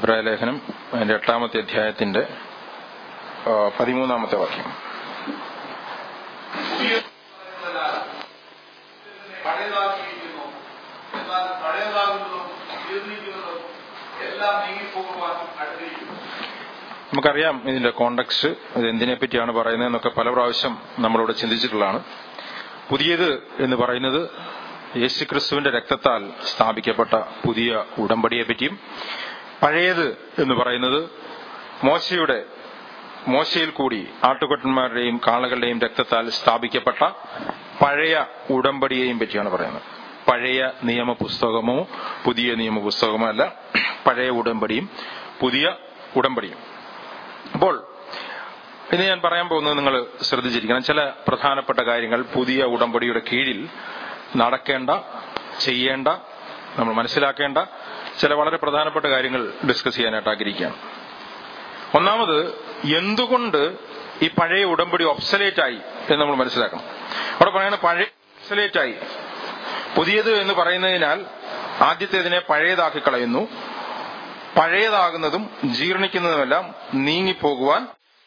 എബ്രായ ലേഖനം അതിന്റെ എട്ടാമത്തെ അധ്യായത്തിന്റെ ആ, പതിമൂന്നാമത്തെ വാക്യം പഴയതാക്കിയിരിക്കുന്നു എന്നാൽ പഴയതാകുന്നതും ജീർണിക്കുന്നതും എല്ലാം നീങ്ങിപ്പോകുവാൻ അടുത്തിരിക്കുന്നു നമുക്കറിയാം ഇതിന്റെ കോണ്ടക്സ്റ്റ് ഇത് എന്തിനെ പറ്റിയാണ് പറയുന്നത് എന്നൊക്കെ പല പ്രാവശ്യം നമ്മളിവിടെ ചിന്തിച്ചിട്ടുള്ളതാണ് പുതിയത് എന്ന് പറയുന്നത് യേശുക്രിസ്തുവിന്റെ രക്തത്താൽ സ്ഥാപിക്കപ്പെട്ട പുതിയ ഉടമ്പടിയെ പറ്റിയും പഴയത് എന്ന് പറയുന്നത് മോശയുടെ മോശയിൽ കൂടി ആട്ടുകൊട്ടന്മാരുടെയും കാളകളുടെയും രക്തത്താൽ സ്ഥാപിക്കപ്പെട്ട പഴയ ഉടമ്പടിയെയും പറ്റിയാണ് പറയുന്നത് പഴയ നിയമ പുസ്തകമോ പുതിയ നിയമ പുസ്തകമോ അല്ല പഴയ ഉടമ്പടിയും പുതിയ ഉടമ്പടിയും അപ്പോൾ ഇനി ഞാൻ പറയാൻ പോകുന്നത് നിങ്ങൾ ശ്രദ്ധിച്ചിരിക്കണം ചില പ്രധാനപ്പെട്ട കാര്യങ്ങൾ പുതിയ ഉടമ്പടിയുടെ കീഴിൽ നടക്കേണ്ട ചെയ്യേണ്ട നമ്മൾ മനസ്സിലാക്കേണ്ട ചില വളരെ പ്രധാനപ്പെട്ട കാര്യങ്ങൾ ഡിസ്കസ് ചെയ്യാനായിട്ട് ആഗ്രഹിക്കുകയാണ് ഒന്നാമത് എന്തുകൊണ്ട് ഈ പഴയ ഉടമ്പടി ഒബ്സലേറ്റ് ആയി എന്ന് നമ്മൾ മനസ്സിലാക്കണം അവിടെ പറയുന്നത് പഴയ ഒബ്സലേറ്റ് ആയി പുതിയത് എന്ന് പറയുന്നതിനാൽ ആദ്യത്തേതിനെ പഴയതാക്കി കളയുന്നു പഴയതാകുന്നതും ജീർണിക്കുന്നതുമെല്ലാം നീങ്ങിപ്പോകുവാൻ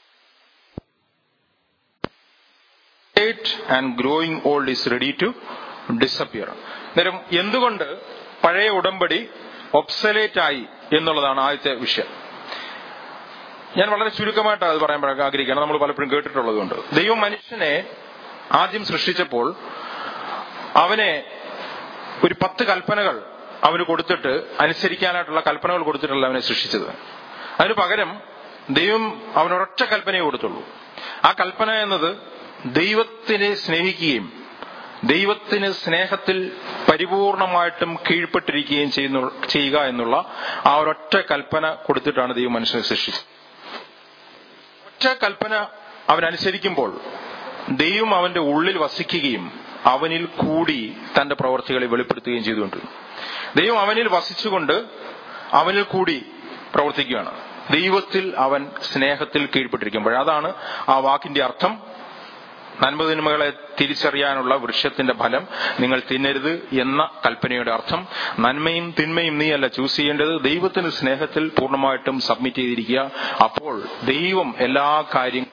and growing old is ready to disappear അന്നേരം എന്തുകൊണ്ട് പഴയ ഉടമ്പടി ഒബ്സലേറ്റ് ആയി എന്നുള്ളതാണ് ആദ്യത്തെ വിഷയം ഞാൻ വളരെ ചുരുക്കമായിട്ട് അത് പറയാൻ ആഗ്രഹിക്കുകയാണ് നമ്മൾ പലപ്പോഴും കേട്ടിട്ടുള്ളതുകൊണ്ട് ദൈവം മനുഷ്യനെ ആദ്യം സൃഷ്ടിച്ചപ്പോൾ അവനെ ഒരു പത്ത് കൽപ്പനകൾ അവന് കൊടുത്തിട്ട് അനുസരിക്കാനായിട്ടുള്ള കൽപ്പനകൾ കൊടുത്തിട്ടല്ല അവനെ സൃഷ്ടിച്ചത് അതിന് പകരം ദൈവം അവനൊരൊറ്റ കൽപ്പനയെ കൊടുത്തുള്ളൂ ആ കൽപ്പന എന്നത് ദൈവത്തിനെ സ്നേഹിക്കുകയും ദൈവത്തിന് സ്നേഹത്തിൽ പരിപൂർണമായിട്ടും കീഴ്പ്പെട്ടിരിക്കുകയും ചെയ്യുന്നു ചെയ്യുക എന്നുള്ള ആ ഒരൊറ്റ കൽപ്പന കൊടുത്തിട്ടാണ് ദൈവം മനുഷ്യനെ സൃഷ്ടിച്ചത് ഒറ്റ കൽപ്പന അവൻ അനുസരിക്കുമ്പോൾ ദൈവം അവന്റെ ഉള്ളിൽ വസിക്കുകയും അവനിൽ കൂടി തന്റെ പ്രവർത്തികളെ വെളിപ്പെടുത്തുകയും ചെയ്തുകൊണ്ട് ദൈവം അവനിൽ വസിച്ചുകൊണ്ട് അവനിൽ കൂടി പ്രവർത്തിക്കുകയാണ് ദൈവത്തിൽ അവൻ സ്നേഹത്തിൽ കീഴ്പ്പെട്ടിരിക്കുമ്പോൾ അതാണ് ആ വാക്കിന്റെ അർത്ഥം നന്മതിന്മകളെ തിരിച്ചറിയാനുള്ള വൃക്ഷത്തിന്റെ ഫലം നിങ്ങൾ തിന്നരുത് എന്ന കൽപ്പനയുടെ അർത്ഥം നന്മയും തിന്മയും നീയല്ല ചൂസ് ചെയ്യേണ്ടത് ദൈവത്തിന് സ്നേഹത്തിൽ പൂർണ്ണമായിട്ടും സബ്മിറ്റ് ചെയ്തിരിക്കുക അപ്പോൾ ദൈവം എല്ലാ കാര്യങ്ങളും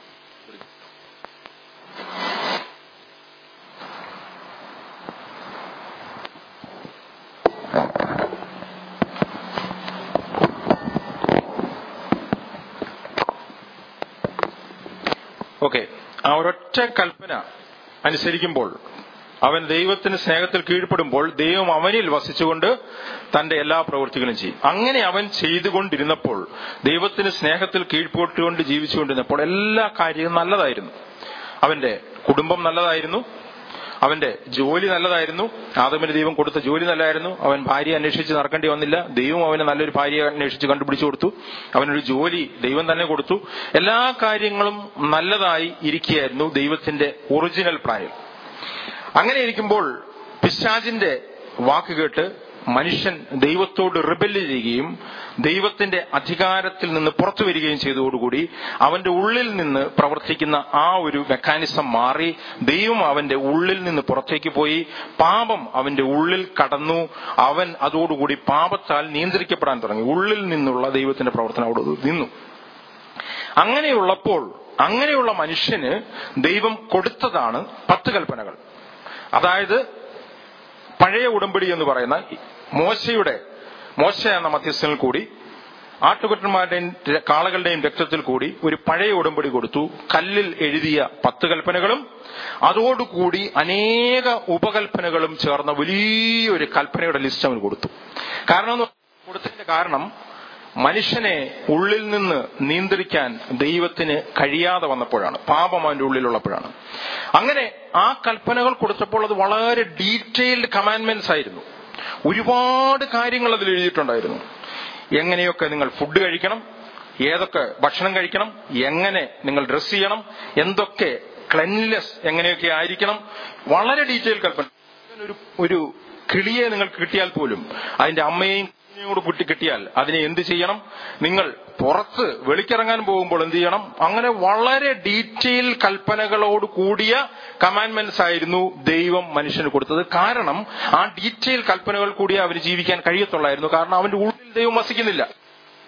ഓക്കെ ആ ഒരൊറ്റ കൽപ്പന അനുസരിക്കുമ്പോൾ അവൻ ദൈവത്തിന് സ്നേഹത്തിൽ കീഴ്പ്പെടുമ്പോൾ ദൈവം അവനിൽ വസിച്ചുകൊണ്ട് തന്റെ എല്ലാ പ്രവൃത്തികളും ചെയ്യും അങ്ങനെ അവൻ ചെയ്തുകൊണ്ടിരുന്നപ്പോൾ ദൈവത്തിന് സ്നേഹത്തിൽ കീഴ്പ്പെട്ടുകൊണ്ട് ജീവിച്ചുകൊണ്ടിരുന്നപ്പോൾ എല്ലാ കാര്യവും നല്ലതായിരുന്നു അവന്റെ കുടുംബം നല്ലതായിരുന്നു അവന്റെ ജോലി നല്ലതായിരുന്നു ആദമിന് ദൈവം കൊടുത്ത ജോലി നല്ലതായിരുന്നു അവൻ ഭാര്യ അന്വേഷിച്ച് നടക്കേണ്ടി വന്നില്ല ദൈവം അവന് നല്ലൊരു ഭാര്യ അന്വേഷിച്ച് കണ്ടുപിടിച്ചു കൊടുത്തു അവനൊരു ജോലി ദൈവം തന്നെ കൊടുത്തു എല്ലാ കാര്യങ്ങളും നല്ലതായി ഇരിക്കുകയായിരുന്നു ദൈവത്തിന്റെ ഒറിജിനൽ പ്ലാനിൽ അങ്ങനെ ഇരിക്കുമ്പോൾ പിശാജിന്റെ വാക്ക് കേട്ട് മനുഷ്യൻ ദൈവത്തോട് റിബല്ല് ചെയ്യുകയും ദൈവത്തിന്റെ അധികാരത്തിൽ നിന്ന് പുറത്തു വരികയും ചെയ്തതോടുകൂടി അവന്റെ ഉള്ളിൽ നിന്ന് പ്രവർത്തിക്കുന്ന ആ ഒരു മെക്കാനിസം മാറി ദൈവം അവന്റെ ഉള്ളിൽ നിന്ന് പുറത്തേക്ക് പോയി പാപം അവന്റെ ഉള്ളിൽ കടന്നു അവൻ അതോടുകൂടി പാപത്താൽ നിയന്ത്രിക്കപ്പെടാൻ തുടങ്ങി ഉള്ളിൽ നിന്നുള്ള ദൈവത്തിന്റെ പ്രവർത്തനം അവിടെ നിന്നു അങ്ങനെയുള്ളപ്പോൾ അങ്ങനെയുള്ള മനുഷ്യന് ദൈവം കൊടുത്തതാണ് പത്ത് കൽപ്പനകൾ അതായത് പഴയ ഉടമ്പടി എന്ന് പറയുന്ന മോശയുടെ മോശ എന്ന മധ്യസ്ഥനിൽ കൂടി ആട്ടുകുട്ടന്മാരുടെയും കാളകളുടെയും രക്തത്തിൽ കൂടി ഒരു പഴയ ഉടമ്പടി കൊടുത്തു കല്ലിൽ എഴുതിയ പത്ത് കൽപ്പനകളും അതോടുകൂടി അനേക ഉപകൽപ്പനകളും ചേർന്ന വലിയൊരു കൽപ്പനയുടെ ലിസ്റ്റ് അവന് കൊടുത്തു കാരണം എന്ന് കൊടുത്തതിന്റെ കാരണം മനുഷ്യനെ ഉള്ളിൽ നിന്ന് നിയന്ത്രിക്കാൻ ദൈവത്തിന് കഴിയാതെ വന്നപ്പോഴാണ് പാപം അവന്റെ ഉള്ളിലുള്ളപ്പോഴാണ് അങ്ങനെ ആ കൽപ്പനകൾ കൊടുത്തപ്പോൾ അത് വളരെ ഡീറ്റെയിൽഡ് കമാൻഡ്മെന്റ്സ് ആയിരുന്നു ഒരുപാട് കാര്യങ്ങൾ അതിൽ എഴുതിയിട്ടുണ്ടായിരുന്നു എങ്ങനെയൊക്കെ നിങ്ങൾ ഫുഡ് കഴിക്കണം ഏതൊക്കെ ഭക്ഷണം കഴിക്കണം എങ്ങനെ നിങ്ങൾ ഡ്രസ് ചെയ്യണം എന്തൊക്കെ ക്ലെൻലിനെസ് എങ്ങനെയൊക്കെ ആയിരിക്കണം വളരെ ഡീറ്റെയിൽ കൽപ്പന ഒരു ഒരു കിളിയെ നിങ്ങൾക്ക് കിട്ടിയാൽ പോലും അതിന്റെ അമ്മയെയും കൂടെ കുട്ടി കിട്ടിയാൽ അതിനെ എന്ത് ചെയ്യണം നിങ്ങൾ പുറത്ത് വെളിക്കിറങ്ങാൻ പോകുമ്പോൾ എന്ത് ചെയ്യണം അങ്ങനെ വളരെ ഡീറ്റെയിൽ കൽപ്പനകളോട് കൂടിയ കമാൻഡ്മെന്റ്സ് ആയിരുന്നു ദൈവം മനുഷ്യന് കൊടുത്തത് കാരണം ആ ഡീറ്റെയിൽ കൽപ്പനകൾ കൂടി അവന് ജീവിക്കാൻ കഴിയത്തുള്ളായിരുന്നു കാരണം അവന്റെ ഉള്ളിൽ ദൈവം വസിക്കുന്നില്ല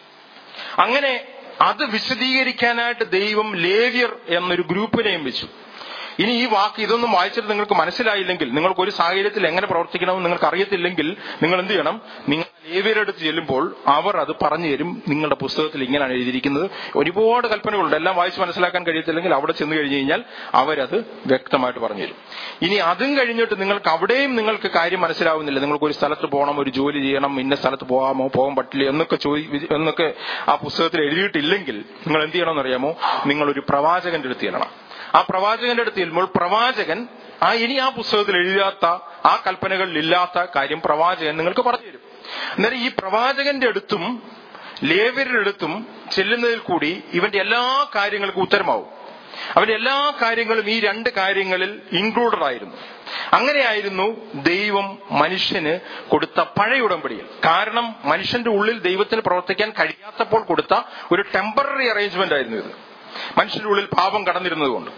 അങ്ങനെ അത് വിശദീകരിക്കാനായിട്ട് ദൈവം ലേവ്യർ എന്നൊരു ഗ്രൂപ്പിനെയും വെച്ചു ഇനി ഈ വാക്ക് ഇതൊന്നും വായിച്ചിട്ട് നിങ്ങൾക്ക് മനസ്സിലായില്ലെങ്കിൽ നിങ്ങൾക്ക് ഒരു സാഹചര്യത്തിൽ എങ്ങനെ പ്രവർത്തിക്കണമെന്ന് നിങ്ങൾക്ക് അറിയത്തില്ലെങ്കിൽ നിങ്ങൾ എന്ത് ചെയ്യണം നിങ്ങൾ ലേവ്യരെടുത്ത് ചെല്ലുമ്പോൾ അവർ അത് പറഞ്ഞു തരും നിങ്ങളുടെ പുസ്തകത്തിൽ ഇങ്ങനെയാണ് എഴുതിയിരിക്കുന്നത് ഒരുപാട് കൽപ്പനകളുണ്ട് എല്ലാം വായിച്ച് മനസ്സിലാക്കാൻ കഴിയത്തില്ലെങ്കിൽ അവിടെ ചെന്ന് കഴിഞ്ഞു കഴിഞ്ഞാൽ അവരത് വ്യക്തമായിട്ട് പറഞ്ഞു തരും ഇനി അതും കഴിഞ്ഞിട്ട് നിങ്ങൾക്ക് അവിടെയും നിങ്ങൾക്ക് കാര്യം മനസ്സിലാവുന്നില്ല നിങ്ങൾക്ക് ഒരു സ്ഥലത്ത് പോകണം ഒരു ജോലി ചെയ്യണം ഇന്ന സ്ഥലത്ത് പോകാമോ പോകാൻ പറ്റില്ല എന്നൊക്കെ ചോദി എന്നൊക്കെ ആ പുസ്തകത്തിൽ എഴുതിയിട്ടില്ലെങ്കിൽ നിങ്ങൾ എന്ത് ചെയ്യണമെന്ന് അറിയാമോ നിങ്ങൾ ഒരു പ്രവാചകന്റെ അടുത്ത് ചെല്ലണം ആ പ്രവാചകന്റെ അടുത്ത് ചെല്ലുമ്പോൾ പ്രവാചകൻ ആ ഇനി ആ പുസ്തകത്തിൽ എഴുതാത്ത ആ കൽപ്പനകളിൽ ഇല്ലാത്ത കാര്യം പ്രവാചകൻ നിങ്ങൾക്ക് പറഞ്ഞു തരും അന്നേരം ഈ പ്രവാചകന്റെ അടുത്തും ലേവരുടെ അടുത്തും ചെല്ലുന്നതിൽ കൂടി ഇവന്റെ എല്ലാ കാര്യങ്ങൾക്കും ഉത്തരമാവും അവന്റെ എല്ലാ കാര്യങ്ങളും ഈ രണ്ട് കാര്യങ്ങളിൽ ഇൻക്ലൂഡഡ് ആയിരുന്നു അങ്ങനെയായിരുന്നു ദൈവം മനുഷ്യന് കൊടുത്ത പഴയ ഉടമ്പടിയിൽ കാരണം മനുഷ്യന്റെ ഉള്ളിൽ ദൈവത്തിന് പ്രവർത്തിക്കാൻ കഴിയാത്തപ്പോൾ കൊടുത്ത ഒരു ടെമ്പററി അറേഞ്ച്മെന്റ് ആയിരുന്നു ഇത് മനുഷ്യന്റെ ഉള്ളിൽ പാപം കടന്നിരുന്നതുകൊണ്ട്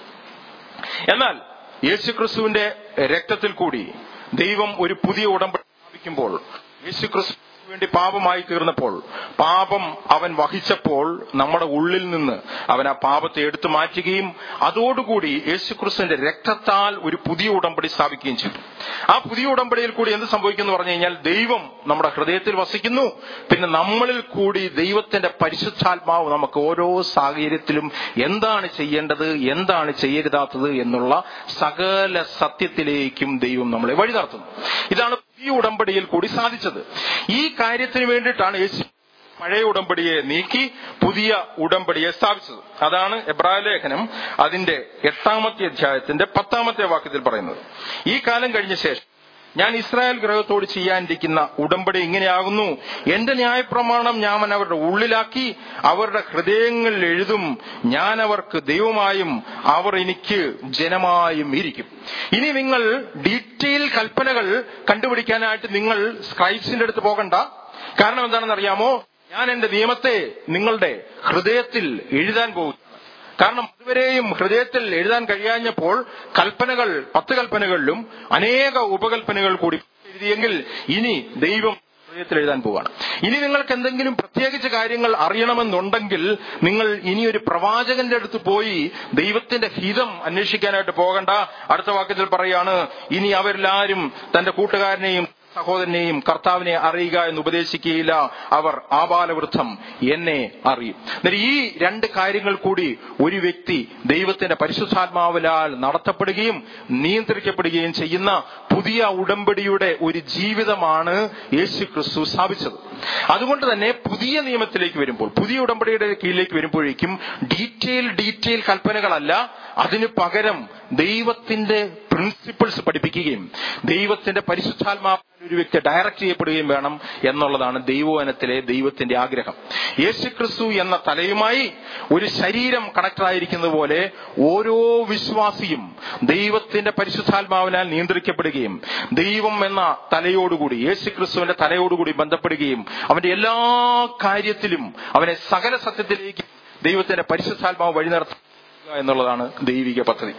എന്നാൽ യേശുക്രിസ്തുവിന്റെ രക്തത്തിൽ കൂടി ദൈവം ഒരു പുതിയ ഉടമ്പടി സ്ഥാപിക്കുമ്പോൾ യേശുക്രിസ്തു വേണ്ടി പാപമായി തീർന്നപ്പോൾ പാപം അവൻ വഹിച്ചപ്പോൾ നമ്മുടെ ഉള്ളിൽ നിന്ന് അവൻ ആ പാപത്തെ എടുത്തു മാറ്റുകയും അതോടുകൂടി യേശുക്രിസ്തുവിന്റെ രക്തത്താൽ ഒരു പുതിയ ഉടമ്പടി സ്ഥാപിക്കുകയും ചെയ്തു ആ പുതിയ ഉടമ്പടിയിൽ കൂടി എന്ത് സംഭവിക്കുന്നു പറഞ്ഞു കഴിഞ്ഞാൽ ദൈവം നമ്മുടെ ഹൃദയത്തിൽ വസിക്കുന്നു പിന്നെ നമ്മളിൽ കൂടി ദൈവത്തിന്റെ പരിശുദ്ധാത്മാവ് നമുക്ക് ഓരോ സാഹചര്യത്തിലും എന്താണ് ചെയ്യേണ്ടത് എന്താണ് ചെയ്യരുതാത്തത് എന്നുള്ള സകല സത്യത്തിലേക്കും ദൈവം നമ്മളെ വഴി നടത്തുന്നു ഇതാണ് പുതിയ ഉടമ്പടിയിൽ കൂടി സാധിച്ചത് ഈ കാര്യത്തിന് വേണ്ടിയിട്ടാണ് യേശു പഴയ ഉടമ്പടിയെ നീക്കി പുതിയ ഉടമ്പടിയെ സ്ഥാപിച്ചത് അതാണ് എബ്രായ ലേഖനം അതിന്റെ എട്ടാമത്തെ അധ്യായത്തിന്റെ പത്താമത്തെ വാക്യത്തിൽ പറയുന്നത് ഈ കാലം കഴിഞ്ഞ ശേഷം ഞാൻ ഇസ്രായേൽ ഗ്രഹത്തോട് ചെയ്യാനിരിക്കുന്ന ഉടമ്പടി ഇങ്ങനെയാകുന്നു എന്റെ ന്യായപ്രമാണം ഞാൻ അവരുടെ ഉള്ളിലാക്കി അവരുടെ ഹൃദയങ്ങളിൽ എഴുതും ഞാൻ അവർക്ക് ദൈവമായും അവർ എനിക്ക് ജനമായും ഇരിക്കും ഇനി നിങ്ങൾ ഡീറ്റെയിൽ കൽപ്പനകൾ കണ്ടുപിടിക്കാനായിട്ട് നിങ്ങൾ സ്ക്രൈബ്സിന്റെ അടുത്ത് പോകണ്ട കാരണം എന്താണെന്ന് അറിയാമോ ഞാൻ എന്റെ നിയമത്തെ നിങ്ങളുടെ ഹൃദയത്തിൽ എഴുതാൻ പോകും കാരണം അതുവരെയും ഹൃദയത്തിൽ എഴുതാൻ കഴിയാഞ്ഞപ്പോൾ കൽപ്പനകൾ പത്ത് കൽപ്പനകളിലും അനേക ഉപകൽപ്പനകൾ കൂടി എഴുതിയെങ്കിൽ ഇനി ദൈവം ഹൃദയത്തിൽ എഴുതാൻ പോവാണ് ഇനി നിങ്ങൾക്ക് എന്തെങ്കിലും പ്രത്യേകിച്ച് കാര്യങ്ങൾ അറിയണമെന്നുണ്ടെങ്കിൽ നിങ്ങൾ ഇനി ഒരു പ്രവാചകന്റെ അടുത്ത് പോയി ദൈവത്തിന്റെ ഹിതം അന്വേഷിക്കാനായിട്ട് പോകണ്ട അടുത്ത വാക്യത്തിൽ പറയാണ് ഇനി അവരെല്ലാരും തന്റെ കൂട്ടുകാരനെയും സഹോദരനെയും കർത്താവിനെ അറിയുക എന്ന് ഉപദേശിക്കുകയില്ല അവർ ആബാലവൃദ്ധം എന്നെ അറിയും എന്നാൽ ഈ രണ്ട് കാര്യങ്ങൾ കൂടി ഒരു വ്യക്തി ദൈവത്തിന്റെ പരിശുദ്ധാത്മാവിലാൽ നടത്തപ്പെടുകയും നിയന്ത്രിക്കപ്പെടുകയും ചെയ്യുന്ന പുതിയ ഉടമ്പടിയുടെ ഒരു ജീവിതമാണ് യേശു ക്രിസ്തു സ്ഥാപിച്ചത് അതുകൊണ്ട് തന്നെ പുതിയ നിയമത്തിലേക്ക് വരുമ്പോൾ പുതിയ ഉടമ്പടിയുടെ കീഴിലേക്ക് വരുമ്പോഴേക്കും ഡീറ്റെയിൽ ഡീറ്റെയിൽ കൽപ്പനകളല്ല അതിനു പകരം ദൈവത്തിന്റെ പ്രിൻസിപ്പിൾസ് പഠിപ്പിക്കുകയും ദൈവത്തിന്റെ പരിശുദ്ധാത്മാവ് ഒരു വ്യക്തി ഡയറക്റ്റ് ചെയ്യപ്പെടുകയും വേണം എന്നുള്ളതാണ് ദൈവവനത്തിലെ ദൈവത്തിന്റെ ആഗ്രഹം യേശുക്രിസ്തു എന്ന തലയുമായി ഒരു ശരീരം കണക്ട് ആയിരിക്കുന്നത് പോലെ ഓരോ വിശ്വാസിയും ദൈവത്തിന്റെ പരിശുദ്ധാത്മാവിനാൽ നിയന്ത്രിക്കപ്പെടുകയും ദൈവം എന്ന തലയോടുകൂടി യേശുക്രിസ്തുവിന്റെ തലയോടുകൂടി ബന്ധപ്പെടുകയും അവന്റെ എല്ലാ കാര്യത്തിലും അവനെ സകല സത്യത്തിലേക്ക് ദൈവത്തിന്റെ പരിശുദ്ധാത്മാവ് വഴി നടത്തുക എന്നുള്ളതാണ് ദൈവിക പദ്ധതി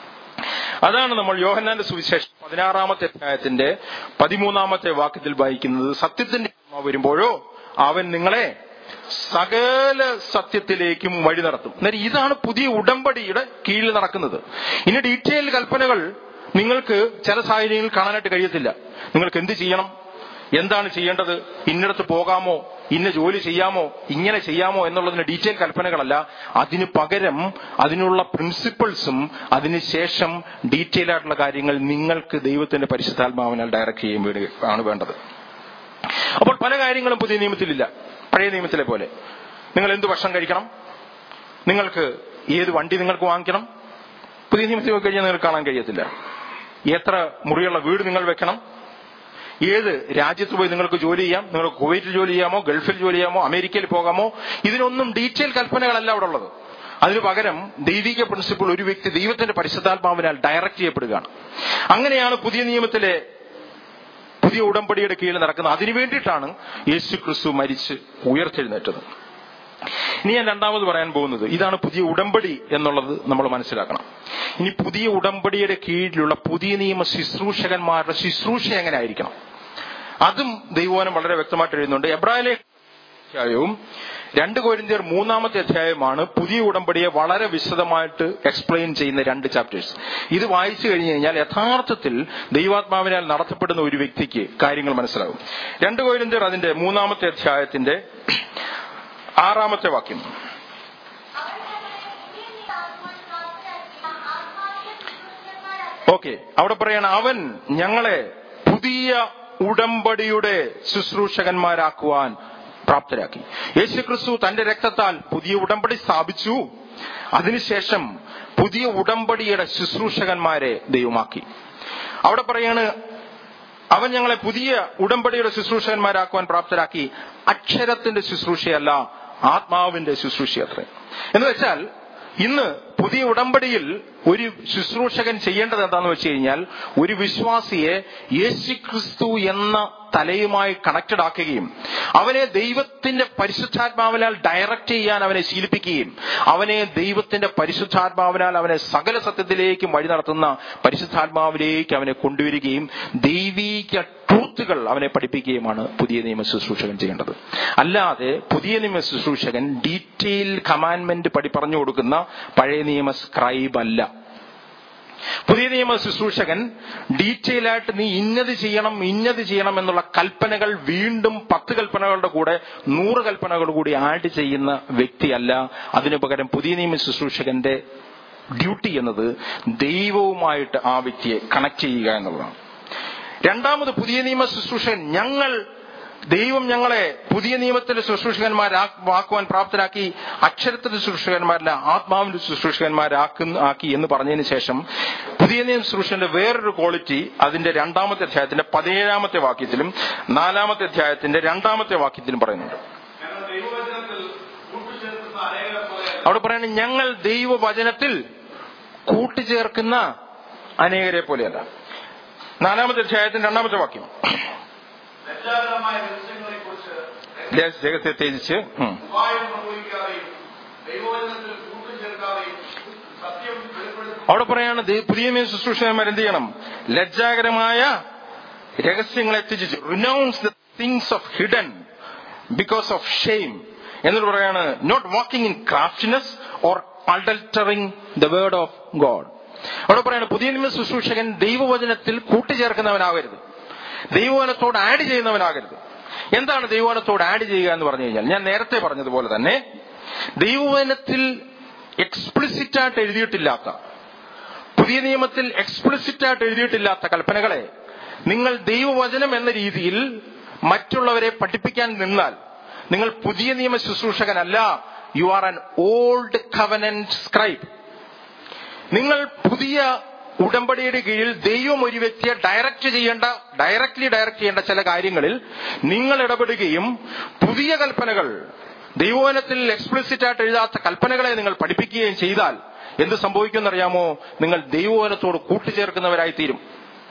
അതാണ് നമ്മൾ യോഹന്നാന്റെ സുവിശേഷം പതിനാറാമത്തെ അധ്യായത്തിന്റെ പതിമൂന്നാമത്തെ വാക്യത്തിൽ വായിക്കുന്നത് സത്യത്തിന്റെ ആത്മാവ് വരുമ്പോഴോ അവൻ നിങ്ങളെ സകല സത്യത്തിലേക്കും വഴി നടത്തും എന്നാൽ ഇതാണ് പുതിയ ഉടമ്പടിയുടെ കീഴിൽ നടക്കുന്നത് ഇനി ഡീറ്റെയിൽ കൽപ്പനകൾ നിങ്ങൾക്ക് ചില സാഹചര്യങ്ങളിൽ കാണാനായിട്ട് കഴിയത്തില്ല നിങ്ങൾക്ക് എന്ത് ചെയ്യണം എന്താണ് ചെയ്യേണ്ടത് ഇന്നിടത്ത് പോകാമോ ഇന്ന ജോലി ചെയ്യാമോ ഇങ്ങനെ ചെയ്യാമോ എന്നുള്ളതിന് ഡീറ്റെയിൽ കൽപ്പനകളല്ല അതിനു പകരം അതിനുള്ള പ്രിൻസിപ്പിൾസും അതിനുശേഷം ഡീറ്റെയിൽ ആയിട്ടുള്ള കാര്യങ്ങൾ നിങ്ങൾക്ക് ദൈവത്തിന്റെ പരിശുദ്ധാത്മാവിനാൽ ഡയറക്റ്റ് ചെയ്യാൻ വേണ്ടി ആണ് വേണ്ടത് അപ്പോൾ പല കാര്യങ്ങളും പുതിയ നിയമത്തിലില്ല പഴയ നിയമത്തിലെ പോലെ നിങ്ങൾ എന്ത് ഭക്ഷണം കഴിക്കണം നിങ്ങൾക്ക് ഏത് വണ്ടി നിങ്ങൾക്ക് വാങ്ങിക്കണം പുതിയ നിയമത്തിൽ പോയി കഴിഞ്ഞാൽ നിങ്ങൾക്ക് കാണാൻ കഴിയത്തില്ല എത്ര മുറിയുള്ള വീട് നിങ്ങൾ വെക്കണം ഏത് രാജ്യത്ത് പോയി നിങ്ങൾക്ക് ജോലി ചെയ്യാം നിങ്ങൾക്ക് കുവൈറ്റിൽ ജോലി ചെയ്യാമോ ഗൾഫിൽ ജോലി ചെയ്യാമോ അമേരിക്കയിൽ പോകാമോ ഇതിനൊന്നും ഡീറ്റെയിൽ കൽപ്പനകളല്ല അവിടെ ഉള്ളത് അതിനു പകരം ദൈവിക പ്രിൻസിപ്പിൾ ഒരു വ്യക്തി ദൈവത്തിന്റെ പരിശുദ്ധാത്മാവിനാൽ ഡയറക്റ്റ് ചെയ്യപ്പെടുകയാണ് അങ്ങനെയാണ് പുതിയ നിയമത്തിലെ പുതിയ ഉടമ്പടിയുടെ കീഴിൽ നടക്കുന്നത് അതിനു വേണ്ടിയിട്ടാണ് യേശു ക്രിസ്തു മരിച്ച് ഉയർത്തെഴുന്നേറ്റത് ഇനി ഞാൻ രണ്ടാമത് പറയാൻ പോകുന്നത് ഇതാണ് പുതിയ ഉടമ്പടി എന്നുള്ളത് നമ്മൾ മനസ്സിലാക്കണം ഇനി പുതിയ ഉടമ്പടിയുടെ കീഴിലുള്ള പുതിയ നിയമ ശുശ്രൂഷകന്മാരുടെ ശുശ്രൂഷ എങ്ങനെ ആയിരിക്കണം അതും ദൈവവനം വളരെ വ്യക്തമായിട്ട് എഴുതുന്നുണ്ട് എബ്രാഹിലെ അധ്യായവും രണ്ട് കോരിന്ത്യർ മൂന്നാമത്തെ അധ്യായമാണ് പുതിയ ഉടമ്പടിയെ വളരെ വിശദമായിട്ട് എക്സ്പ്ലെയിൻ ചെയ്യുന്ന രണ്ട് ചാപ്റ്റേഴ്സ് ഇത് വായിച്ചു കഴിഞ്ഞു കഴിഞ്ഞാൽ യഥാർത്ഥത്തിൽ ദൈവാത്മാവിനാൽ നടത്തപ്പെടുന്ന ഒരു വ്യക്തിക്ക് കാര്യങ്ങൾ മനസ്സിലാകും രണ്ട് കോരിന്ത്യർ അതിന്റെ മൂന്നാമത്തെ അധ്യായത്തിന്റെ ആറാമത്തെ വാക്യം ഓക്കെ അവിടെ പറയാണ് അവൻ ഞങ്ങളെ പുതിയ ഉടമ്പടിയുടെ ശുശ്രൂഷകന്മാരാക്കുവാൻ പ്രാപ്തരാക്കി യേശുക്രിസ്തു തന്റെ രക്തത്താൽ പുതിയ ഉടമ്പടി സ്ഥാപിച്ചു അതിനുശേഷം പുതിയ ഉടമ്പടിയുടെ ശുശ്രൂഷകന്മാരെ ദൈവമാക്കി അവിടെ പറയാണ് അവൻ ഞങ്ങളെ പുതിയ ഉടമ്പടിയുടെ ശുശ്രൂഷകന്മാരാക്കുവാൻ പ്രാപ്തരാക്കി അക്ഷരത്തിന്റെ ശുശ്രൂഷയല്ല ആത്മാവിന്റെ ശുശ്രൂഷ അത്രേ എന്ന് വെച്ചാൽ ഇന്ന് പുതിയ ഉടമ്പടിയിൽ ഒരു ശുശ്രൂഷകൻ ചെയ്യേണ്ടത് എന്താണെന്ന് വെച്ച് കഴിഞ്ഞാൽ ഒരു വിശ്വാസിയെ യേശുക്രിസ്തു എന്ന തലയുമായി കണക്റ്റഡ് ആക്കുകയും അവനെ ദൈവത്തിന്റെ പരിശുദ്ധാത്മാവിനാൽ ഡയറക്റ്റ് ചെയ്യാൻ അവനെ ശീലിപ്പിക്കുകയും അവനെ ദൈവത്തിന്റെ പരിശുദ്ധാത്മാവിനാൽ അവനെ സകല സത്യത്തിലേക്കും വഴി നടത്തുന്ന പരിശുദ്ധാത്മാവിലേക്ക് അവനെ കൊണ്ടുവരികയും ദൈവീക ട്രൂത്തുകൾ അവനെ പഠിപ്പിക്കുകയുമാണ് പുതിയ നിയമ ശുശ്രൂഷകൻ ചെയ്യേണ്ടത് അല്ലാതെ പുതിയ നിയമ ശുശ്രൂഷകൻ ഡീറ്റെയിൽ കമാൻമെന്റ് പഠി പറഞ്ഞു കൊടുക്കുന്ന പഴയ നിയമ സ്ക്രൈബ് അല്ല പുതിയ നിയമ ശുശ്രൂഷകൻ ഡീറ്റെയിൽ ആയിട്ട് നീ ഇന്നത് ചെയ്യണം ഇന്നത് ചെയ്യണം എന്നുള്ള കൽപ്പനകൾ വീണ്ടും പത്ത് കൽപ്പനകളുടെ കൂടെ നൂറ് കൽപ്പനകളുടെ കൂടി ആഡ് ചെയ്യുന്ന വ്യക്തിയല്ല അതിനു പകരം പുതിയ നിയമ ശുശ്രൂഷകന്റെ ഡ്യൂട്ടി എന്നത് ദൈവവുമായിട്ട് ആ വ്യക്തിയെ കണക്ട് ചെയ്യുക എന്നുള്ളതാണ് രണ്ടാമത് പുതിയ നിയമ ശുശ്രൂഷകൻ ഞങ്ങൾ ദൈവം ഞങ്ങളെ പുതിയ നിയമത്തിന്റെ ശുശ്രൂഷകന്മാരാക്കുവാൻ പ്രാപ്തരാക്കി അക്ഷരത്തിന്റെ ശുശ്രൂഷകന്മാരല്ല ആത്മാവിന്റെ ശുശ്രൂഷകന്മാരാക്കുന്ന ആക്കി എന്ന് പറഞ്ഞതിന് ശേഷം പുതിയ നിയമ ശുശ്രൂഷന്റെ വേറൊരു ക്വാളിറ്റി അതിന്റെ രണ്ടാമത്തെ അധ്യായത്തിന്റെ പതിനേഴാമത്തെ വാക്യത്തിലും നാലാമത്തെ അധ്യായത്തിന്റെ രണ്ടാമത്തെ വാക്യത്തിലും പറയുന്നുണ്ട് ഞങ്ങൾ ദൈവവചനത്തിൽ കൂട്ടിച്ചേർക്കുന്ന അനേകരെ പോലെ അവിടെ പറയുന്നത് ഞങ്ങൾ ദൈവവചനത്തിൽ കൂട്ടിച്ചേർക്കുന്ന അനേകരെ പോലെയല്ല നാലാമത്തെ അധ്യായത്തിന്റെ രണ്ടാമത്തെ വാക്യം ലജ്ജാകരമായ രഹസ്യങ്ങളെ കുറിച്ച് ജഗത്തെ തേജിച്ച് ഉം. ഉപായം പ്രയോഗിക്കാതെയും ദൈവവചനത്തിൽ കൂട്ടും ചേർക്കാതെയും സത്യം വെളിപ്പെടുത്തും അവിടെ പറയാണ് ദൈ- പുതിയ നിയമ ശുശ്രൂഷകന്മാർ എന്ത് ചെയ്യണം ലജ്ജാകരമായ രഹസ്യങ്ങളെ ത്യജിച്ച് renounce the things of hidden because of shame എന്നിട്ട് പറയാണ് not walking in craftiness or altering the word of God അവിടെ പറയാണ് പുതിയ നിയമ ശുശ്രൂഷകൻ ദൈവവചനത്തിൽ കൂട്ടിച്ചേർക്കുന്നവനാകരുത് ദൈവവചനത്തോട് ആഡ് ചെയ്യുന്നവനാകരുത് എന്താണ് ദൈവവചനത്തോട് ആഡ് ചെയ്യുക എന്ന് പറഞ്ഞു കഴിഞ്ഞാൽ ഞാൻ നേരത്തെ പറഞ്ഞതുപോലെ തന്നെ ദൈവവചനത്തിൽ എക്സ്പ്ലിസിറ്റ് ആയിട്ട് എഴുതിയിട്ടില്ലാത്ത പുതിയ നിയമത്തിൽ എക്സ്പ്ലിസിറ്റ് ആയിട്ട് എഴുതിയിട്ടില്ലാത്ത കൽപ്പനകളെ നിങ്ങൾ ദൈവവചനം എന്ന രീതിയിൽ മറ്റുള്ളവരെ പഠിപ്പിക്കാൻ നിന്നാൽ നിങ്ങൾ പുതിയ നിയമ ശുശ്രൂഷകനല്ല you are an old covenant scribe നിങ്ങൾ പുതിയ ഉടമ്പടിയുടെ കീഴിൽ ദൈവം ഒരു വ്യക്തിയെ ഡയറക്റ്റ് ചെയ്യേണ്ട ഡയറക്ട്ലി ഡയറക്റ്റ് ചെയ്യേണ്ട ചില കാര്യങ്ങളിൽ നിങ്ങൾ ഇടപെടുകയും പുതിയ കൽപ്പനകൾ ദൈവവനത്തിൽ എക്സ്പ്ലിസിറ്റ് ആയിട്ട് എഴുതാത്ത കൽപ്പനകളെ നിങ്ങൾ പഠിപ്പിക്കുകയും ചെയ്താൽ എന്ത് സംഭവിക്കുമെന്നറിയാമോ നിങ്ങൾ ദൈവവനത്തോട് കൂട്ടിച്ചേർക്കുന്നവരായി തീരും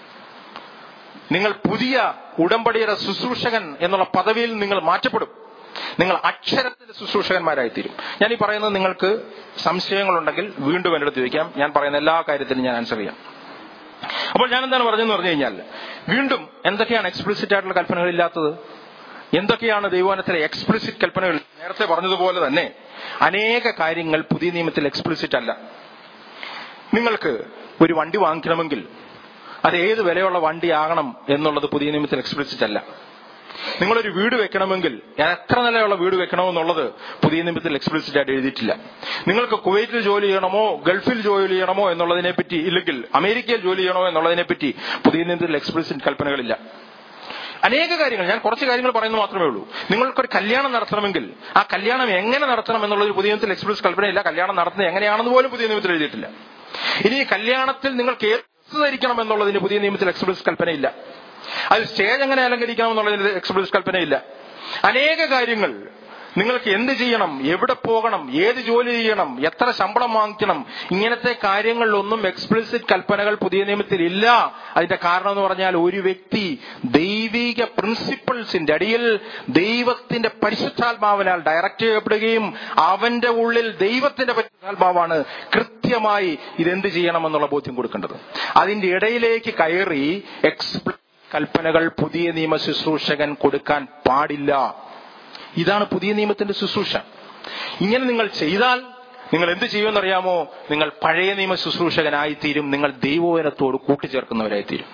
നിങ്ങൾ പുതിയ ഉടമ്പടിയുടെ ശുശ്രൂഷകൻ എന്നുള്ള പദവിയിൽ നിങ്ങൾ മാറ്റപ്പെടും നിങ്ങൾ അക്ഷരത്തിന്റെ ശുശ്രൂഷകന്മാരായി തീരും ഞാൻ ഈ പറയുന്നത് നിങ്ങൾക്ക് സംശയങ്ങളുണ്ടെങ്കിൽ വീണ്ടും എന്റെ അടുത്ത് ചോദിക്കാം ഞാൻ പറയുന്ന എല്ലാ കാര്യത്തിനും ഞാൻ ആൻസർ ചെയ്യാം അപ്പോൾ ഞാൻ എന്താണ് പറഞ്ഞതെന്ന് പറഞ്ഞു കഴിഞ്ഞാൽ വീണ്ടും എന്തൊക്കെയാണ് എക്സ്പ്ലിസിറ്റ് ആയിട്ടുള്ള കൽപ്പനകൾ ഇല്ലാത്തത് എന്തൊക്കെയാണ് ദൈവവനത്തിലെ എക്സ്പ്ലിസിറ്റ് കൽപ്പനകൾ നേരത്തെ പറഞ്ഞതുപോലെ തന്നെ അനേക കാര്യങ്ങൾ പുതിയ നിയമത്തിൽ എക്സ്പ്ലിസിറ്റ് അല്ല നിങ്ങൾക്ക് ഒരു വണ്ടി വാങ്ങിക്കണമെങ്കിൽ അത് ഏത് വിലയുള്ള വണ്ടിയാകണം എന്നുള്ളത് പുതിയ നിയമത്തിൽ എക്സ്പ്ലിസിറ്റ് അല്ല നിങ്ങളൊരു വീട് വെക്കണമെങ്കിൽ എത്ര നിലയുള്ള വീട് വെക്കണമെന്നുള്ളത് പുതിയ നിയമത്തിൽ എക്സ്പ്ലിസിറ്റ് ആയിട്ട് എഴുതിയിട്ടില്ല നിങ്ങൾക്ക് കുവൈറ്റിൽ ജോലി ചെയ്യണമോ ഗൾഫിൽ ജോലി ചെയ്യണമോ എന്നുള്ളതിനെ പറ്റി ഇല്ലെങ്കിൽ അമേരിക്കയിൽ ജോലി ചെയ്യണമോ എന്നുള്ളതിനെ പറ്റി പുതിയ നിയമത്തിൽ എക്സ്പ്ലിസിറ്റ് കൽപ്പനകളില്ല അനേക കാര്യങ്ങൾ ഞാൻ കുറച്ച് കാര്യങ്ങൾ പറയുന്നത് മാത്രമേ ഉള്ളൂ നിങ്ങൾക്കൊരു കല്യാണം നടത്തണമെങ്കിൽ ആ കല്യാണം എങ്ങനെ നടത്തണം എന്നുള്ളത് പുതിയ നിയമത്തിൽ എക്സ്പ്ലിസിറ്റ് കൽപ്പനയില്ല കല്യാണം നടത്തുന്നത് എങ്ങനെയാണെന്ന് പോലും പുതിയ നിയമത്തിൽ എഴുതിയിട്ടില്ല ഇനി ഈ കല്യാണത്തിൽ നിങ്ങൾക്ക് ഏത് ഡ്രസ്സ് ധരിക്കണം എന്നുള്ളതിന് പുതിയ നിയമത്തിൽ എക്സ്പ്ലിസിറ്റ് കൽപ്പനയില്ല അത് സ്റ്റേജ് എങ്ങനെ അലങ്കരിക്കണം എന്നുള്ളതിന് എക്സ്പ്ലിസിറ്റ് കൽപ്പനയില്ല അനേക കാര്യങ്ങൾ നിങ്ങൾക്ക് എന്ത് ചെയ്യണം എവിടെ പോകണം ഏത് ജോലി ചെയ്യണം എത്ര ശമ്പളം വാങ്ങിക്കണം ഇങ്ങനത്തെ കാര്യങ്ങളിലൊന്നും എക്സ്പ്ലിസിറ്റ് കൽപ്പനകൾ പുതിയ നിയമത്തിൽ ഇല്ല അതിന്റെ കാരണം എന്ന് പറഞ്ഞാൽ ഒരു വ്യക്തി ദൈവിക പ്രിൻസിപ്പിൾസിന്റെ അടിയിൽ ദൈവത്തിന്റെ പരിശുദ്ധാത്മാവിനാൽ ഡയറക്റ്റ് ചെയ്യപ്പെടുകയും അവന്റെ ഉള്ളിൽ ദൈവത്തിന്റെ പരിശുദ്ധാത്മാവാണ് കൃത്യമായി ഇതെന്ത് ചെയ്യണമെന്നുള്ള ബോധ്യം കൊടുക്കേണ്ടത് അതിന്റെ ഇടയിലേക്ക് കയറി എക്സ്പ്ലിസിറ്റ് കൽപ്പനകൾ പുതിയ നിയമ ശുശ്രൂഷകൻ കൊടുക്കാൻ പാടില്ല ഇതാണ് പുതിയ നിയമത്തിന്റെ ശുശ്രൂഷ ഇങ്ങനെ നിങ്ങൾ ചെയ്താൽ നിങ്ങൾ എന്ത് ചെയ്യുമെന്നറിയാമോ നിങ്ങൾ പഴയ നിയമ ശുശ്രൂഷകനായിത്തീരും നിങ്ങൾ ദൈവവനത്തോട് കൂട്ടിച്ചേർക്കുന്നവരായിത്തീരും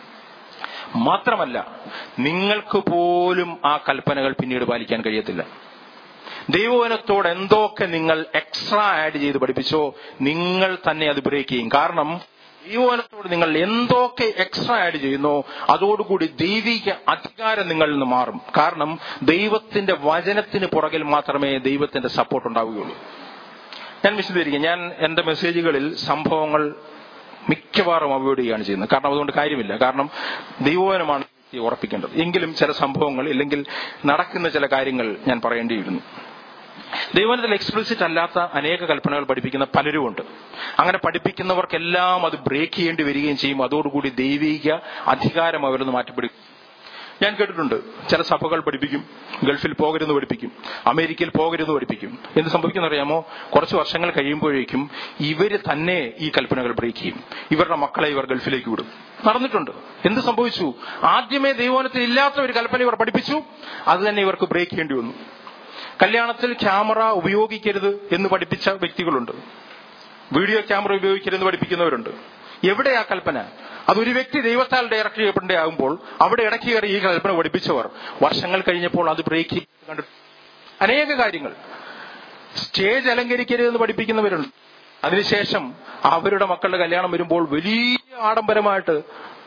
മാത്രമല്ല നിങ്ങൾക്ക് പോലും ആ കൽപ്പനകൾ പിന്നീട് പാലിക്കാൻ കഴിയത്തില്ല ദൈവവനത്തോട് എന്തൊക്കെ നിങ്ങൾ എക്സ്ട്രാ ആഡ് ചെയ്ത് പഠിപ്പിച്ചോ നിങ്ങൾ തന്നെ അത് ബ്രേക്ക് ചെയ്യും കാരണം ദൈവവനത്തോട് നിങ്ങൾ എന്തൊക്കെ എക്സ്ട്രാ ആഡ് ചെയ്യുന്നോ അതോടുകൂടി ദൈവിക അധികാരം നിങ്ങളിൽ നിന്ന് മാറും കാരണം ദൈവത്തിന്റെ വചനത്തിന് പുറകിൽ മാത്രമേ ദൈവത്തിന്റെ സപ്പോർട്ട് ഉണ്ടാവുകയുള്ളൂ ഞാൻ വിശദീകരിക്കാം ഞാൻ എന്റെ മെസ്സേജുകളിൽ സംഭവങ്ങൾ മിക്കവാറും അവോയ്ഡ് ചെയ്യുകയാണ് ചെയ്യുന്നത് കാരണം അതുകൊണ്ട് കാര്യമില്ല കാരണം ദൈവവനമാണ് ഉറപ്പിക്കേണ്ടത് എങ്കിലും ചില സംഭവങ്ങൾ ഇല്ലെങ്കിൽ നടക്കുന്ന ചില കാര്യങ്ങൾ ഞാൻ പറയേണ്ടിയിരുന്നു ദൈവനത്തിൽ എക്സ്പ്ലിസിറ്റ് അല്ലാത്ത അനേക കൽപ്പനകൾ പഠിപ്പിക്കുന്ന പലരുമുണ്ട് അങ്ങനെ പഠിപ്പിക്കുന്നവർക്കെല്ലാം അത് ബ്രേക്ക് ചെയ്യേണ്ടി വരികയും ചെയ്യും അതോടുകൂടി ദൈവിക അധികാരം അവരിൽ നിന്ന് മാറ്റപ്പെടും ഞാൻ കേട്ടിട്ടുണ്ട് ചില സഭകൾ പഠിപ്പിക്കും ഗൾഫിൽ പോകരുന്ന് പഠിപ്പിക്കും അമേരിക്കയിൽ പോകരുന്ന് പഠിപ്പിക്കും എന്ത് സംഭവിക്കുന്ന അറിയാമോ കുറച്ച് വർഷങ്ങൾ കഴിയുമ്പോഴേക്കും ഇവര് തന്നെ ഈ കൽപ്പനകൾ ബ്രേക്ക് ചെയ്യും ഇവരുടെ മക്കളെ ഇവർ ഗൾഫിലേക്ക് വിടും നടന്നിട്ടുണ്ട് എന്ത് സംഭവിച്ചു ആദ്യമേ ദൈവോനത്തിൽ ഇല്ലാത്ത ഒരു കൽപ്പന ഇവർ പഠിപ്പിച്ചു അത് തന്നെ ഇവർക്ക് ബ്രേക്ക് ചെയ്യേണ്ടി വന്നു കല്യാണത്തിൽ ക്യാമറ ഉപയോഗിക്കരുത് എന്ന് പഠിപ്പിച്ച വ്യക്തികളുണ്ട് വീഡിയോ ക്യാമറ ഉപയോഗിക്കരുതെന്ന് പഠിപ്പിക്കുന്നവരുണ്ട് എവിടെ ആ കൽപ്പന അതൊരു വ്യക്തി ദൈവത്താൽ ഡയറക്ട് ചെയ്യപ്പെടേണ്ടതാകുമ്പോൾ അവിടെ ഇടയ്ക്ക് കയറി ഈ കൽപ്പന പഠിപ്പിച്ചവർ വർഷങ്ങൾ കഴിഞ്ഞപ്പോൾ അത് ബ്രേക്ക് കണ്ടു അനേക കാര്യങ്ങൾ സ്റ്റേജ് അലങ്കരിക്കരുതെന്ന് പഠിപ്പിക്കുന്നവരുണ്ട് അതിനുശേഷം അവരുടെ മക്കളുടെ കല്യാണം വരുമ്പോൾ വലിയ ആഡംബരമായിട്ട്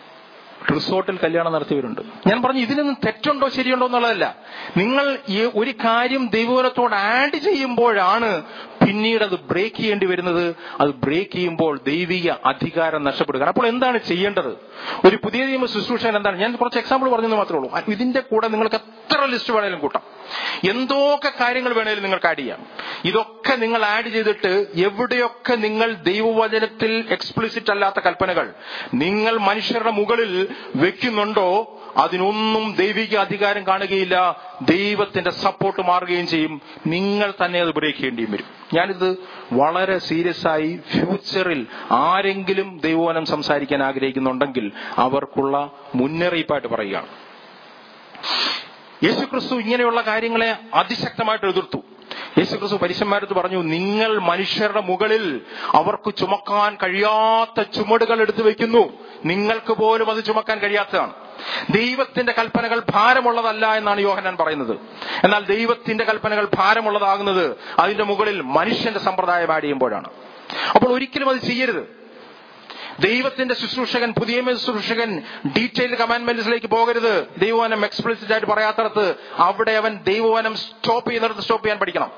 റിസോർട്ടിൽ കല്യാണം നടത്തിയവരുണ്ട് ഞാൻ പറഞ്ഞു ഇതിനൊന്നും തെറ്റുണ്ടോ ശരിയുണ്ടോ എന്നുള്ളതല്ല നിങ്ങൾ ഈ ഒരു കാര്യം ദൈവവനത്തോട് ആഡ് ചെയ്യുമ്പോഴാണ് പിന്നീട് അത് ബ്രേക്ക് ചെയ്യേണ്ടി വരുന്നത് അത് ബ്രേക്ക് ചെയ്യുമ്പോൾ ദൈവിക അധികാരം നഷ്ടപ്പെടുക അപ്പോൾ എന്താണ് ചെയ്യേണ്ടത് ഒരു പുതിയ നിയമ ശുശ്രൂഷൻ എന്താണ് ഞാൻ കുറച്ച് എക്സാമ്പിൾ പറഞ്ഞെന്ന് മാത്രമേ ഉള്ളൂ ഇതിന്റെ കൂടെ നിങ്ങൾക്ക് എത്ര ലിസ്റ്റ് വേണേലും കൂട്ടാം എന്തൊക്കെ കാര്യങ്ങൾ വേണേലും നിങ്ങൾക്ക് ആഡ് ചെയ്യാം ഇതൊക്കെ നിങ്ങൾ ആഡ് ചെയ്തിട്ട് എവിടെയൊക്കെ നിങ്ങൾ ദൈവവചനത്തിൽ എക്സ്പ്ലിസിറ്റ് അല്ലാത്ത കൽപ്പനകൾ നിങ്ങൾ മനുഷ്യരുടെ മുകളിൽ വെക്കുന്നുണ്ടോ അതിനൊന്നും ദൈവിക അധികാരം കാണുകയില്ല ദൈവത്തിന്റെ സപ്പോർട്ട് മാറുകയും ചെയ്യും നിങ്ങൾ തന്നെ അത് ബ്രേക്ക് ചെയ്യേണ്ടിയും വരും ഞാനിത് വളരെ സീരിയസ് ആയി ഫ്യൂച്ചറിൽ ആരെങ്കിലും ദൈവവനം സംസാരിക്കാൻ ആഗ്രഹിക്കുന്നുണ്ടെങ്കിൽ അവർക്കുള്ള മുന്നറിയിപ്പായിട്ട് പറയുകയാണ് യേശുക്രിസ്തു ഇങ്ങനെയുള്ള കാര്യങ്ങളെ അതിശക്തമായിട്ട് എതിർത്തു യേശുക്രിസ്തു പരിശന്മാരത്ത് പറഞ്ഞു നിങ്ങൾ മനുഷ്യരുടെ മുകളിൽ അവർക്ക് ചുമക്കാൻ കഴിയാത്ത ചുമടുകൾ എടുത്തു വെക്കുന്നു നിങ്ങൾക്ക് പോലും അത് ചുമക്കാൻ കഴിയാത്തതാണ് ദൈവത്തിന്റെ കൽപ്പനകൾ ഭാരമുള്ളതല്ല എന്നാണ് യോഹനാൻ പറയുന്നത് എന്നാൽ ദൈവത്തിന്റെ കൽപ്പനകൾ ഭാരമുള്ളതാകുന്നത് അതിന്റെ മുകളിൽ മനുഷ്യന്റെ സമ്പ്രദായം ആഡ് ചെയ്യുമ്പോഴാണ് അപ്പോൾ ഒരിക്കലും അത് ചെയ്യരുത് ദൈവത്തിന്റെ ശുശ്രൂഷകൻ പുതിയ ശുശ്രൂഷകൻ ഡീറ്റെയിൽഡ് കമാൻഡ്മെന്റ്സിലേക്ക് പോകരുത് ദൈവവനം എക്സ്പ്ലിസിറ്റ് ആയിട്ട് പറയാത്തടത്ത് അവിടെ അവൻ ദൈവവനം സ്റ്റോപ്പ് ചെയ്യുന്നിടത്ത് സ്റ്റോപ്പ് ചെയ്യാൻ പഠിക്കണം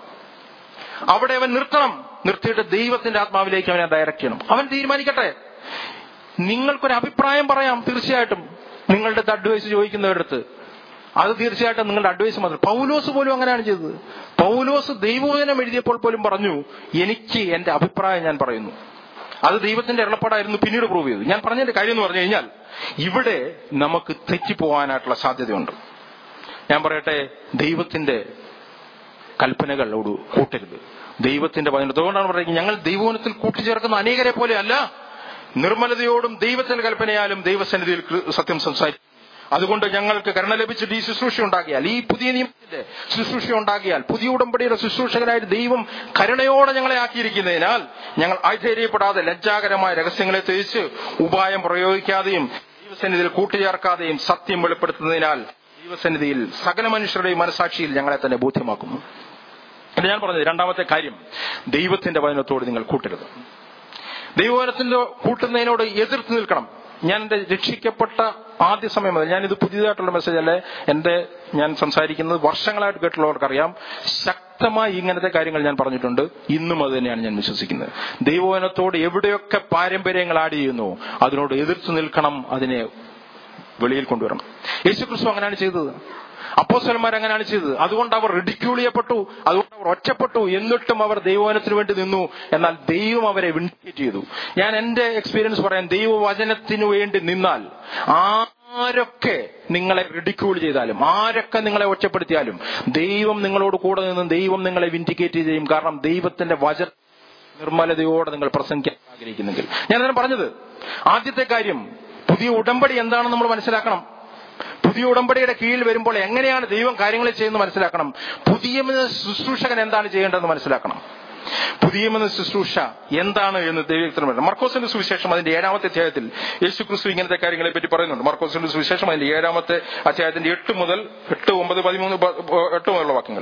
അവിടെ അവൻ നിർത്തണം നിർത്തിയിട്ട് ദൈവത്തിന്റെ ആത്മാവിലേക്ക് അവനെ ഡയറക്റ്റ് ചെയ്യണം അവൻ തീരുമാനിക്കട്ടെ നിങ്ങൾക്കൊരു അഭിപ്രായം പറയാം തീർച്ചയായിട്ടും നിങ്ങളുടെ അഡ്വൈസ് ചോദിക്കുന്നവരുടെ അടുത്ത് അത് തീർച്ചയായിട്ടും നിങ്ങളുടെ അഡ്വൈസ് മാത്രം പൗലോസ് പോലും അങ്ങനെയാണ് ചെയ്തത് പൗലോസ് ദൈവവചനം എഴുതിയപ്പോൾ പോലും പറഞ്ഞു എനിക്ക് എന്റെ അഭിപ്രായം ഞാൻ പറയുന്നു അത് ദൈവത്തിന്റെ ഇടപെടായിരുന്നു പിന്നീട് പ്രൂവ് ചെയ്തു ഞാൻ പറഞ്ഞതിന്റെ കാര്യം എന്ന് പറഞ്ഞു കഴിഞ്ഞാൽ ഇവിടെ നമുക്ക് തെറ്റിപ്പോവാനായിട്ടുള്ള സാധ്യതയുണ്ട് ഞാൻ പറയട്ടെ ദൈവത്തിന്റെ കൽപ്പനകളോട് കൂട്ടരുത് ദൈവത്തിന്റെ വചനം അതുകൊണ്ടാണ് പറയുന്നത് ഞങ്ങൾ ദൈവവനത്തിൽ കൂട്ടിച്ചേർക്കുന്ന അനേകരെ പോലെ അല്ല നിർമ്മലതയോടും ദൈവത്തിന്റെ കൽപ്പനയാലും ദൈവസന്നിധിയിൽ സത്യം സംസാരിക്കും അതുകൊണ്ട് ഞങ്ങൾക്ക് കരുണ ലഭിച്ചിട്ട് ഈ ശുശ്രൂഷ ഉണ്ടാക്കിയാൽ ഈ പുതിയ നിയമത്തിന്റെ ശുശ്രൂഷ ഉണ്ടാക്കിയാൽ പുതിയ ഉടമ്പടിയുടെ ശുശ്രൂഷകനായിട്ട് ദൈവം കരുണയോടെ ഞങ്ങളെ ആക്കിയിരിക്കുന്നതിനാൽ ഞങ്ങൾ ആധൈര്യപ്പെടാതെ ലജ്ജാകരമായ രഹസ്യങ്ങളെ തിരിച്ച് ഉപായം പ്രയോഗിക്കാതെയും ദൈവസന്നിധിയിൽ കൂട്ടിച്ചേർക്കാതെയും സത്യം വെളിപ്പെടുത്തുന്നതിനാൽ ദൈവസന്നിധിയിൽ സകല മനുഷ്യരുടെയും മനസാക്ഷിയിൽ ഞങ്ങളെ തന്നെ ബോധ്യമാക്കുന്നു ഇത് ഞാൻ പറഞ്ഞത് രണ്ടാമത്തെ കാര്യം ദൈവത്തിന്റെ വചനത്തോട് നിങ്ങൾ കൂട്ടരുത് ദൈവവചനത്തിന്റെ കൂട്ടുന്നതിനോട് എതിർത്ത് നിൽക്കണം ഞാൻ എന്റെ രക്ഷിക്കപ്പെട്ട ആദ്യ സമയം മുതൽ ഞാൻ ഇത് പുതിയതായിട്ടുള്ള മെസ്സേജ് അല്ലേ എന്റെ ഞാൻ സംസാരിക്കുന്നത് വർഷങ്ങളായിട്ട് കേട്ടുള്ളവർക്കറിയാം ശക്തമായി ഇങ്ങനത്തെ കാര്യങ്ങൾ ഞാൻ പറഞ്ഞിട്ടുണ്ട് ഇന്നും അത് തന്നെയാണ് ഞാൻ വിശ്വസിക്കുന്നത് ദൈവവചനത്തോട് എവിടെയൊക്കെ പാരമ്പര്യങ്ങൾ ആഡ് ചെയ്യുന്നു അതിനോട് എതിർത്ത് നിൽക്കണം അതിനെ വെളിയിൽ കൊണ്ടുവരണം യേശുക്രിസ്തു അങ്ങനെയാണ് ചെയ്തത് അപ്പോസ്റ്റലന്മാർ അങ്ങനെയാണ് ചെയ്തത് അതുകൊണ്ട് അവർ റിഡിക്യൂൾ ചെയ്യപ്പെട്ടു അതുകൊണ്ട് അവർ ഒറ്റപ്പെട്ടു എന്നിട്ടും അവർ ദൈവവചനത്തിന് വേണ്ടി നിന്നു എന്നാൽ ദൈവം അവരെ വിൻഡിക്കേറ്റ് ചെയ്തു ഞാൻ എന്റെ എക്സ്പീരിയൻസ് പറയാൻ ദൈവവചനത്തിനു വേണ്ടി നിന്നാൽ ആരൊക്കെ നിങ്ങളെ റിഡിക്യൂൾ ചെയ്താലും ആരൊക്കെ നിങ്ങളെ ഒറ്റപ്പെടുത്തിയാലും ദൈവം നിങ്ങളോട് കൂടെ നിന്ന് ദൈവം നിങ്ങളെ വിൻഡിക്കേറ്റ് ചെയ്യും കാരണം ദൈവത്തിന്റെ വചന നിർമ്മലതയോടെ നിങ്ങൾ പ്രസംഗിക്കാൻ ആഗ്രഹിക്കുന്നെങ്കിൽ ഞാൻ അതിനെ പറഞ്ഞത് ആദ്യത്തെ കാര്യം പുതിയ ഉടമ്പടി എന്താണെന്ന് നമ്മൾ മനസ്സിലാക്കണം പുതിയ പുതിയ ഉടമ്പടിയുടെ കീഴിൽ വരുമ്പോൾ എങ്ങനെയാണ് ദൈവം കാര്യങ്ങൾ ചെയ്യുന്നത് മനസ്സിലാക്കണം പുതിയ ശുശ്രൂഷകൻ എന്താണ് ചെയ്യേണ്ടതെന്ന് മനസ്സിലാക്കണം പുതിയ ശുശ്രൂഷ എന്താണ് എന്ന് ദൈവത്തിന് പറയാം മർക്കോസിന്റെ സുവിശേഷം അതിന്റെ ഏഴാമത്തെ അധ്യായത്തിൽ യേശു ക്രിസ്തു ഇങ്ങനത്തെ കാര്യങ്ങളെ പറ്റി പറയുന്നുണ്ട് മർക്കോസിന്റെ സുവിശേഷം അതിന്റെ ഏഴാമത്തെ അധ്യായത്തിന്റെ എട്ട് മുതൽ എട്ട് ഒമ്പത് പതിമൂന്ന് പ- എട്ട് മുതലുള്ള വാക്യങ്ങൾ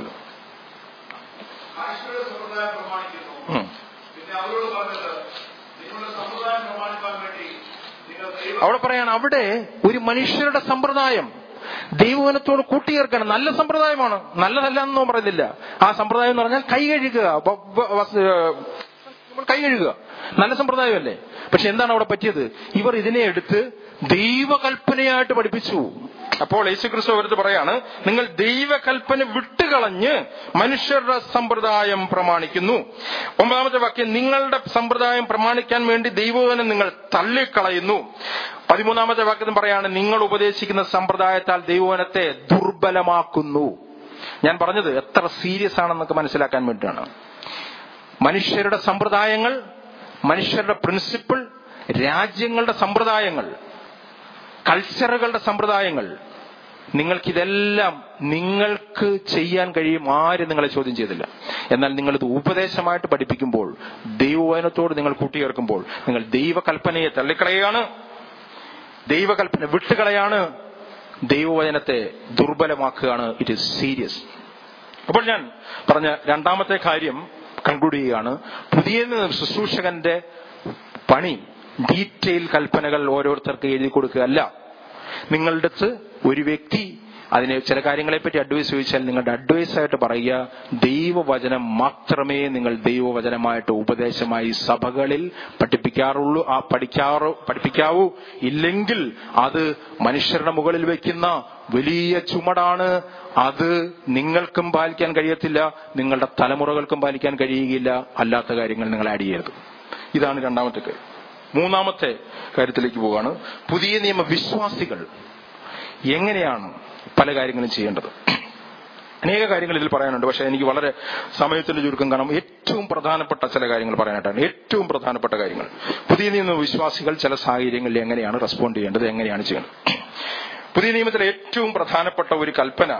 മനുഷ്യരുടെ സമ്പ്രദായം പ്രമാണിക്കുന്നു ഉം. പിന്നെ അവരോട് പറഞ്ഞത് നിങ്ങളുടെ സമ്പ്രദായം പ്രമാണിക്കാൻ വേണ്ടി നിങ്ങൾ ദൈവ അവിടെ പറയാണ് അവിടെ ഒരു മനുഷ്യരുടെ സമ്പ്രദായം ദൈവവനത്തോട് കൂട്ടിയേർക്കണം നല്ല സമ്പ്രദായമാണ് നല്ലതല്ല എന്നൊന്നും പറയുന്നില്ല ആ സമ്പ്രദായം എന്ന് പറഞ്ഞാൽ കൈ കഴുകുക വ- വ- വസ്- ഏഹ് നമ്മൾ കൈ കഴുകുക നല്ല സമ്പ്രദായമല്ലേ പക്ഷെ എന്താണ് അവിടെ പറ്റിയത് ഇവർ ഇതിനെ എടുത്ത് ദൈവകൽപ്പനയായിട്ട് പഠിപ്പിച്ചു അപ്പോൾ യേശുക്രിസ്തു അവരത് പറയാണ് നിങ്ങൾ ദൈവകൽപ്പന വിട്ടുകളഞ്ഞ് മനുഷ്യരുടെ സമ്പ്രദായം പ്രമാണിക്കുന്നു ഒമ്പതാമത്തെ വാക്യം നിങ്ങളുടെ സമ്പ്രദായം പ്രമാണിക്കാൻ വേണ്ടി ദൈവവനം നിങ്ങൾ തള്ളിക്കളയുന്നു പതിമൂന്നാമത്തെ വാക്യം പറയാണ് നിങ്ങൾ ഉപദേശിക്കുന്ന സമ്പ്രദായത്താൽ ദൈവവനത്തെ ദുർബലമാക്കുന്നു ഞാൻ പറഞ്ഞത് എത്ര സീരിയസ് ആണെന്നൊക്കെ മനസ്സിലാക്കാൻ വേണ്ടിയാണ് മനുഷ്യരുടെ സമ്പ്രദായങ്ങൾ മനുഷ്യരുടെ പ്രിൻസിപ്പിൾ രാജ്യങ്ങളുടെ സമ്പ്രദായങ്ങൾ കൾച്ചറുകളുടെ സമ്പ്രദായങ്ങൾ നിങ്ങൾക്കിതെല്ലാം നിങ്ങൾക്ക് ചെയ്യാൻ കഴിയും ആരും നിങ്ങളെ ചോദ്യം ചെയ്തില്ല എന്നാൽ നിങ്ങളിത് ഉപദേശമായിട്ട് പഠിപ്പിക്കുമ്പോൾ ദൈവവചനത്തോട് നിങ്ങൾ കൂട്ടിയേർക്കുമ്പോൾ നിങ്ങൾ ദൈവകൽപ്പനയെ തള്ളിക്കളയാണ് ദൈവകൽപ്പന വിട്ടുകളയാണ് ദൈവവചനത്തെ ദുർബലമാക്കുകയാണ് ഇറ്റ് ഇസ് സീരിയസ് അപ്പോൾ ഞാൻ പറഞ്ഞ രണ്ടാമത്തെ കാര്യം കൺക്ലൂഡ് ചെയ്യുകയാണ് പുതിയ ശുശ്രൂഷകന്റെ പണി ഡീറ്റെയിൽ കൽപ്പനകൾ ഓരോരുത്തർക്ക് എഴുതി കൊടുക്കുകയല്ല നിങ്ങളുടെ അടുത്ത് ഒരു വ്യക്തി അതിനെ ചില കാര്യങ്ങളെപ്പറ്റി അഡ്വൈസ് ചോദിച്ചാൽ നിങ്ങളുടെ അഡ്വൈസ് ആയിട്ട് പറയുക ദൈവവചനം മാത്രമേ നിങ്ങൾ ദൈവവചനമായിട്ട് ഉപദേശമായി സഭകളിൽ പഠിപ്പിക്കാറുള്ളൂ ആ പഠിക്കാറു പഠിപ്പിക്കാവൂ ഇല്ലെങ്കിൽ അത് മനുഷ്യരുടെ മുകളിൽ വെക്കുന്ന വലിയ ചുമടാണ് അത് നിങ്ങൾക്കും പാലിക്കാൻ കഴിയത്തില്ല നിങ്ങളുടെ തലമുറകൾക്കും പാലിക്കാൻ കഴിയുകയില്ല അല്ലാത്ത കാര്യങ്ങൾ നിങ്ങൾ ആഡ് ചെയ്യരുത് ഇതാണ് രണ്ടാമത്തെ കാര്യം മൂന്നാമത്തെ കാര്യത്തിലേക്ക് പോവുകയാണ് പുതിയ നിയമ വിശ്വാസികൾ എങ്ങനെയാണ് പല കാര്യങ്ങളും ചെയ്യേണ്ടത് അനേക കാര്യങ്ങൾ ഇതിൽ പറയാനുണ്ട് പക്ഷെ എനിക്ക് വളരെ സമയത്തിന്റെ ചുരുക്കം കാരണം ഏറ്റവും പ്രധാനപ്പെട്ട ചില കാര്യങ്ങൾ പറയാനായിട്ടാണ് ഏറ്റവും പ്രധാനപ്പെട്ട കാര്യങ്ങൾ പുതിയ നിയമ വിശ്വാസികൾ ചില സാഹചര്യങ്ങളിൽ എങ്ങനെയാണ് റെസ്പോണ്ട് ചെയ്യേണ്ടത് എങ്ങനെയാണ് ചെയ്യേണ്ടത് പുതിയ നിയമത്തിലെ ഏറ്റവും പ്രധാനപ്പെട്ട ഒരു കൽപ്പന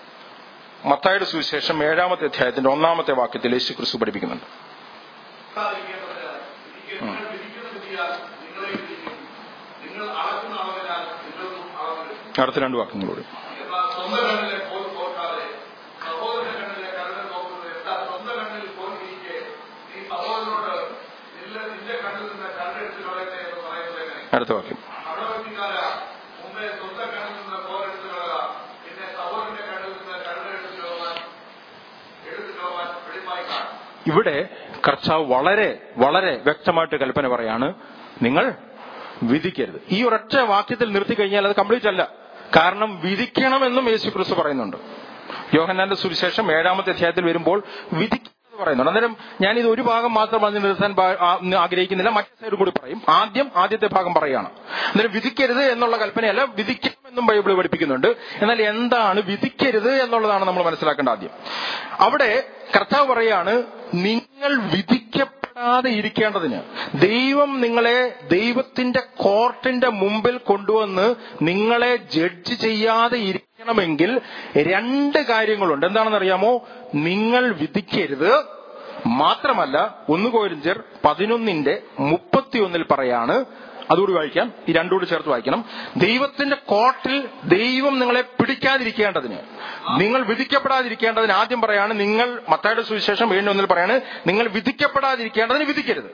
മത്തായുടെ സുവിശേഷം ഏഴാമത്തെ അധ്യായത്തിന്റെ ഒന്നാമത്തെ വാക്യത്തിൽ യേശു ക്രിസ്തു പഠിപ്പിക്കുന്നുണ്ട് വിധിക്കാതിരിക്കേണ്ടതിന് എനിക്ക് നിങ്ങൾ വിധിക്കുന്ന വിധിയാൽ നിങ്ങളെ വിധിക്കും നിങ്ങൾ അളക്കുന്ന അളവിനാൽ നിങ്ങൾക്കും അളവിടും അടുത്ത രണ്ട് വാക്യങ്ങളോട് എന്നാൽ സ്വന്തം കണ്ണിലെ പോൽ പോർക്കാതെ സഹോദരന്റെ കണ്ണിലെ കണ്ണിൽ നോക്കുന്നത് എന്താ സ്വന്തം കണ്ണിൽ പോൽ ഇരിക്കെ നീ സഹോദരനോട് നിന്റെ നിന്റെ കണ്ണിൽ നിന്ന് കണ്ണെടുത്ത് കളയട്ടെ എന്ന് പറയുന്നത് എങ്ങനെ അടുത്ത വാക്യം അടവത്തിക്കാര മുമ്പേ സ്വന്തം കണ്ണിൽ നിന്ന് പോരെടുത്ത് കളക പിന്നെ സഹോദരന്റെ കണ്ണിൽ നിന്ന് കണ്ണെടുത്ത് കളവാൻ എടുത്തു കളവാൻ വെളിമായി കാണും ഇവിടെ കർത്താവ് വളരെ വളരെ വ്യക്തമായിട്ട് കൽപ്പന പറയാണ് നിങ്ങൾ വിധിക്കരുത് ഈ ഒരൊറ്റ വാക്യത്തിൽ നിർത്തി കഴിഞ്ഞാൽ അത് കംപ്ലീറ്റ് അല്ല കാരണം വിധിക്കണമെന്നും യേശു ക്രിസ്തു പറയുന്നുണ്ട് യോഹന്നാന്റെ സുവിശേഷം ഏഴാമത്തെ അധ്യായത്തിൽ വരുമ്പോൾ വിധിക്കുന്നത് പറയുന്നുണ്ട് അന്നേരം ഞാൻ ഇത് ഒരു ഭാഗം മാത്രം പറഞ്ഞ് നിർത്താൻ പാ- ആ- ആഗ്രഹിക്കുന്നില്ല മറ്റേ സൈഡ് കൂടി പറയും ആദ്യം ആദ്യത്തെ ഭാഗം പറയാണ് അന്നേരം വിധിക്കരുത് എന്നുള്ള കൽപ്പനയല്ല വിധിക്കണമെന്നും ബൈബിൾ പഠിപ്പിക്കുന്നുണ്ട് എന്നാൽ എന്താണ് വിധിക്കരുത് എന്നുള്ളതാണ് നമ്മൾ മനസ്സിലാക്കേണ്ട ആദ്യം അവിടെ കർത്താവ് പറയാണ് നിങ്ങൾ വിധിക്കപ്പെടാതെ ഇരിക്കേണ്ടതിന് ദൈവം നിങ്ങളെ ദൈവത്തിന്റെ കോർട്ടിന്റെ മുമ്പിൽ കൊണ്ടുവന്ന് നിങ്ങളെ ജഡ്ജ് ചെയ്യാതെ ഇരിക്കണമെങ്കിൽ രണ്ട് കാര്യങ്ങളുണ്ട് എന്താണെന്ന് അറിയാമോ നിങ്ങൾ വിധിക്കരുത് മാത്രമല്ല ഒന്ന് കോരിഞ്ചർ പതിനൊന്നിന്റെ മുപ്പത്തിയൊന്നിൽ പറയാണ് അതുകൂടി വായിക്കാം ഈ രണ്ടുകൂടി ചേർത്ത് വായിക്കണം ദൈവത്തിന്റെ കോർട്ടിൽ ദൈവം നിങ്ങളെ പിടിക്കാതിരിക്കേണ്ടതിന് നിങ്ങൾ വിധിക്കപ്പെടാതിരിക്കേണ്ടതിന് ആദ്യം പറയാണ് നിങ്ങൾ മത്തായുടെ സുവിശേഷം ഏഴിനൊന്നിൽ പറയാണ് നിങ്ങൾ വിധിക്കപ്പെടാതിരിക്കേണ്ടതിന് വിധിക്കരുത്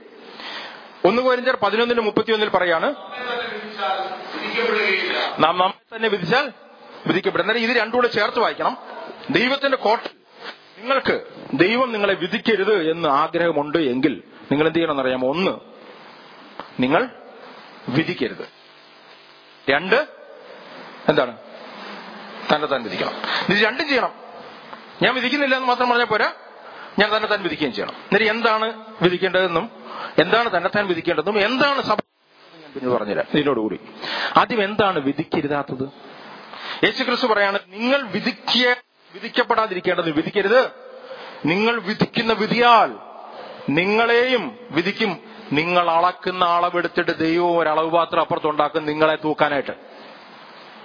ഒന്ന് കോരിഞ്ചർ പതിനൊന്നിന്റെ മുപ്പത്തിയൊന്നിൽ പറയാണ് നമ്മെ തന്നെ വിധിച്ചാൽ വിധിക്കപ്പെടുകയില്ല നാം നമ്മെ തന്നെ വിധിച്ചാൽ വിധിക്കപ്പെടും എന്നാൽ ഇത് രണ്ടുകൂടെ ചേർത്ത് വായിക്കണം ദൈവത്തിന്റെ കോർട്ടിൽ നിങ്ങൾക്ക് ദൈവം നിങ്ങളെ വിധിക്കരുത് എന്ന് ആഗ്രഹമുണ്ട് എങ്കിൽ നിങ്ങൾ എന്ത് ചെയ്യണമെന്ന് അറിയാമോ ഒന്ന് നിങ്ങൾ വിധിക്കരുത് രണ്ട് എന്താണ് തന്നെ താൻ വിധിക്കണം ഇത് രണ്ടും ചെയ്യണം ഞാൻ വിധിക്കുന്നില്ല എന്ന് മാത്രം പറഞ്ഞാൽ പോരാ ഞാൻ തന്നെ താൻ വിധിക്കുകയും ചെയ്യണം എന്നിട്ട് എന്താണ് വിധിക്കേണ്ടതെന്നും എന്താണ് തന്നെ താൻ വിധിക്കേണ്ടതെന്നും എന്താണ് സഭ ഞാൻ പിന്നെ പറഞ്ഞുതരാം ഇതിനോടുകൂടി ആദ്യം എന്താണ് വിധിക്കരുതാത്തത് യേശു ക്രിസ്തു പറയാണ് നിങ്ങൾ വിധിക്ക വിധിക്കപ്പെടാതിരിക്കേണ്ടത് വിധിക്കരുത് നിങ്ങൾ വിധിക്കുന്ന വിധിയാൽ നിങ്ങളെയും വിധിക്കും നിങ്ങൾ അളക്കുന്ന അളവെടുത്തിട്ട് ദൈവം ഒരു അളവ് പാത്രം അപ്പുറത്തുണ്ടാക്കും നിങ്ങളെ തൂക്കാനായിട്ട്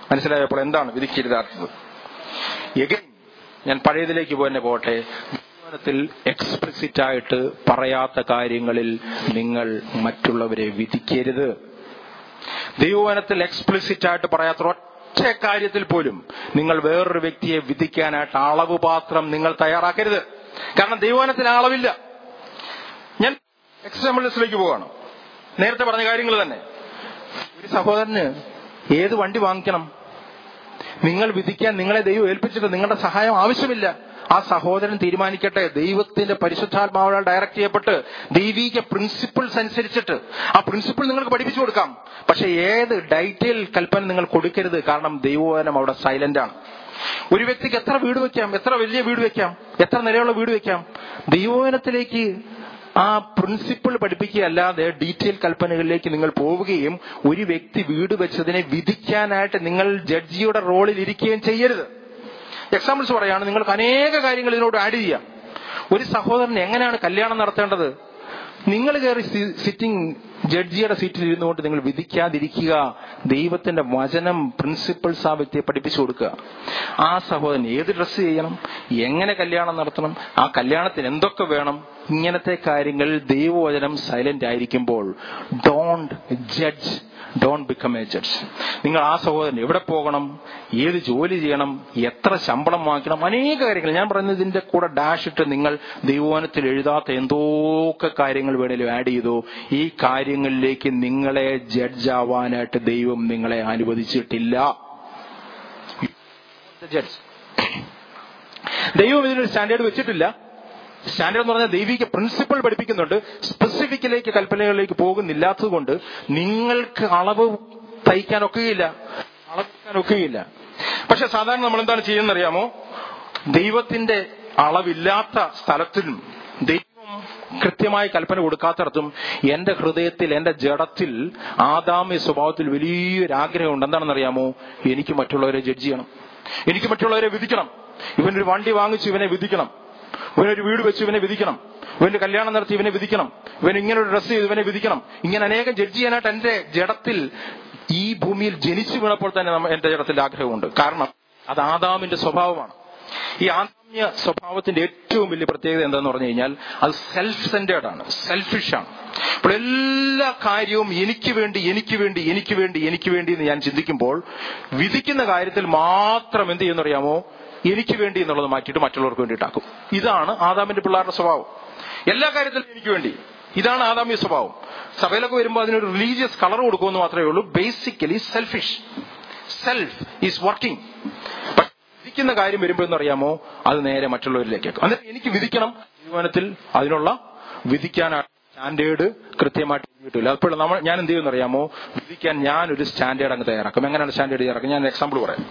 മനസ്സിലായപ്പോൾ എന്താണ് വിധിക്കരുതാത്തത് എഗൈൻ ഞാൻ പഴയതിലേക്ക് തന്നെ പോട്ടെ ജീവിതത്തിൽ എക്സ്പ്ലിസിറ്റ് ആയിട്ട് പറയാത്ത കാര്യങ്ങളിൽ നിങ്ങൾ മറ്റുള്ളവരെ വിധിക്കരുത് ദൈവവനത്തിൽ എക്സ്പ്ലിസിറ്റ് ആയിട്ട് പറയാത്ത ഒറ്റ കാര്യത്തിൽ പോലും നിങ്ങൾ വേറൊരു വ്യക്തിയെ വിധിക്കാനായിട്ട് അളവ് പാത്രം നിങ്ങൾ തയ്യാറാക്കരുത് കാരണം ദൈവവനത്തിന് അളവില്ല ഞാൻ എക്സാമ്പിൾസിലേക്ക് പോവാണ് നേരത്തെ പറഞ്ഞ കാര്യങ്ങൾ തന്നെ ഒരു സഹോദരന് ഏത് വണ്ടി വാങ്ങിക്കണം നിങ്ങൾ വിധിക്കാൻ നിങ്ങളെ ദൈവം ഏൽപ്പിച്ചിട്ട് നിങ്ങളുടെ സഹായം ആവശ്യമില്ല ആ സഹോദരൻ തീരുമാനിക്കട്ടെ ദൈവത്തിന്റെ പരിശുദ്ധാത്മാവാൽ ഡയറക്ട് ചെയ്യപ്പെട്ട് ദൈവീക പ്രിൻസിപ്പിൾസ് അനുസരിച്ചിട്ട് ആ പ്രിൻസിപ്പിൾ നിങ്ങൾക്ക് പഠിപ്പിച്ചു കൊടുക്കാം പക്ഷെ ഏത് ഡൈറ്റെയിൽ കൽപ്പന നിങ്ങൾ കൊടുക്കരുത് കാരണം ദൈവവചനം അവിടെ സൈലന്റ് ആണ് ഒരു വ്യക്തിക്ക് എത്ര വീട് വെക്കാം എത്ര വലിയ വീട് വെക്കാം എത്ര നിലയുള്ള വീട് വെക്കാം ദൈവവചനത്തിലേക്ക് ആ പ്രിൻസിപ്പിൾ പഠിപ്പിക്കുകയല്ലാതെ ഡീറ്റെയിൽ കൽപ്പനകളിലേക്ക് നിങ്ങൾ പോവുകയും ഒരു വ്യക്തി വീട് വെച്ചതിനെ വിധിക്കാനായിട്ട് നിങ്ങൾ ജഡ്ജിയുടെ റോളിൽ ഇരിക്കുകയും ചെയ്യരുത് എക്സാമ്പിൾസ് പറയാണ് നിങ്ങൾക്ക് അനേക കാര്യങ്ങൾ ഇതിനോട് ആഡ് ചെയ്യാം ഒരു സഹോദരൻ എങ്ങനെയാണ് കല്യാണം നടത്തേണ്ടത് നിങ്ങൾ കയറി സിറ്റിംഗ് ജഡ്ജിയുടെ സീറ്റിൽ ഇരുന്നുകൊണ്ട് നിങ്ങൾ വിധിക്കാതിരിക്കുക ദൈവത്തിന്റെ വചനം പ്രിൻസിപ്പിൾസ് ആ വ്യക്തിയെ പഠിപ്പിച്ചു കൊടുക്കുക ആ സഹോദരൻ ഏത് ഡ്രസ്സ് ചെയ്യണം എങ്ങനെ കല്യാണം നടത്തണം ആ കല്യാണത്തിന് എന്തൊക്കെ വേണം ഇങ്ങനത്തെ കാര്യങ്ങൾ ദൈവവചനം സൈലന്റ് ആയിരിക്കുമ്പോൾ don't judge don't become a judge നിങ്ങൾ ആ സഹോദരൻ എവിടെ പോകണം ഏത് ജോലി ചെയ്യണം എത്ര ശമ്പളം വാങ്ങിക്കണം അനേക കാര്യങ്ങൾ ഞാൻ പറയുന്നതിന്റെ കൂടെ ഡാഷ് ഇട്ട് നിങ്ങൾ ദൈവവനത്തിൽ എഴുതാത്ത എന്തൊക്കെ കാര്യങ്ങൾ വേണേലും ആഡ് ചെയ്തു ഈ കാര്യങ്ങളിലേക്ക് നിങ്ങളെ ജഡ്ജ് ആവാനായിട്ട് ദൈവം നിങ്ങളെ അനുവദിച്ചിട്ടില്ല ജഡ്ജ് ദൈവം ഇതിനൊരു സ്റ്റാൻഡേർഡ് വെച്ചിട്ടില്ല സ്റ്റാൻഡേർഡ് എന്ന് പറഞ്ഞാൽ ദൈവിക പ്രിൻസിപ്പിൾ പഠിപ്പിക്കുന്നുണ്ട് സ്പെസിഫിക്കിലേക്ക് കൽപ്പനകളിലേക്ക് പോകുന്നില്ലാത്തത് കൊണ്ട് നിങ്ങൾക്ക് അളവ് തയ്ക്കാൻ ഒക്കുകയില്ല അളക്കാൻ ഒക്കുകയില്ല പക്ഷെ സാധാരണ നമ്മൾ എന്താണ് ചെയ്യുന്നത് അറിയാമോ ദൈവത്തിന്റെ അളവില്ലാത്ത സ്ഥലത്തിലും ദൈവം കൃത്യമായി കൽപ്പന കൊടുക്കാത്തടത്തും എന്റെ ഹൃദയത്തിൽ എന്റെ ജഡത്തിൽ ആദാമ്യ സ്വഭാവത്തിൽ വലിയൊരു ആഗ്രഹമുണ്ട് എന്താണെന്ന് അറിയാമോ എനിക്ക് മറ്റുള്ളവരെ ജഡ്ജ് ചെയ്യണം എനിക്ക് മറ്റുള്ളവരെ വിധിക്കണം ഇവനൊരു വണ്ടി വാങ്ങിച്ചു ഇവനെ വിധിക്കണം ഇവനൊരു വീട് വെച്ച് ഇവനെ വിധിക്കണം ഇവന്റെ കല്യാണം നടത്തി ഇവനെ വിധിക്കണം ഇവൻ ഇങ്ങനെ ഒരു ഡ്രസ്സ് ചെയ്ത് ഇവനെ വിധിക്കണം ഇങ്ങനെ അനേകം ജഡ്ജ് ചെയ്യാനായിട്ട് എന്റെ ജഡത്തിൽ ഈ ഭൂമിയിൽ ജനിച്ചു വീണപ്പോൾ തന്നെ നമ്മ- എന്റെ ജഡത്തിൽ ആഗ്രഹമുണ്ട് കാരണം അത് ആദാമിന്റെ സ്വഭാവമാണ് ഈ ആദാമ്യ സ്വഭാവത്തിന്റെ ഏറ്റവും വലിയ പ്രത്യേകത എന്താന്ന് പറഞ്ഞു കഴിഞ്ഞാൽ അത് സെൽഫ് സെന്റേർഡ് ആണ് സെൽഫിഷ് ആണ് അപ്പോൾ എല്ലാ കാര്യവും എനിക്ക് വേണ്ടി എനിക്ക് വേണ്ടി എനിക്ക് വേണ്ടി എനിക്ക് വേണ്ടി എന്ന് ഞാൻ ചിന്തിക്കുമ്പോൾ വിധിക്കുന്ന കാര്യത്തിൽ മാത്രം എന്ത് ചെയ്യുന്നറിയാമോ എനിക്ക് വേണ്ടി എന്നുള്ളത് മാറ്റിയിട്ട് മറ്റുള്ളവർക്ക് വേണ്ടിയിട്ടാക്കും ഇതാണ് ആദാമിന്റെ പിള്ളേരുടെ സ്വഭാവം എല്ലാ കാര്യത്തിലും എനിക്ക് വേണ്ടി ഇതാണ് ആദാമ്യ സ്വഭാവം സഭയിലൊക്കെ വരുമ്പോൾ അതിനൊരു റിലീജിയസ് കളർ കൊടുക്കുമെന്ന് മാത്രമേ ഉള്ളൂ basically selfish self is working വിധിക്കുന്ന കാര്യം വരുമ്പോൾ എന്നറിയാമോ അത് നേരെ മറ്റുള്ളവരിലേക്കാക്കും എന്നിട്ട് എനിക്ക് വിധിക്കണം തീരുമാനത്തിൽ അതിനുള്ള വിധിക്കാനാണ് സ്റ്റാൻഡേർഡ് കൃത്യമായിട്ട് കിട്ടില്ല അപ്പോൾ നമ്മൾ ഞാൻ എന്ത് ചെയ്യുമെന്ന് അറിയാമോ വിധിക്കാൻ ഞാൻ ഒരു സ്റ്റാൻഡേർഡ് അങ്ങ് തയ്യാറാക്കും എങ്ങനെയാണ് സ്റ്റാൻഡേർഡ് തയ്യാറാക്കും ഞാൻ എക്സാമ്പിൾ പറയാം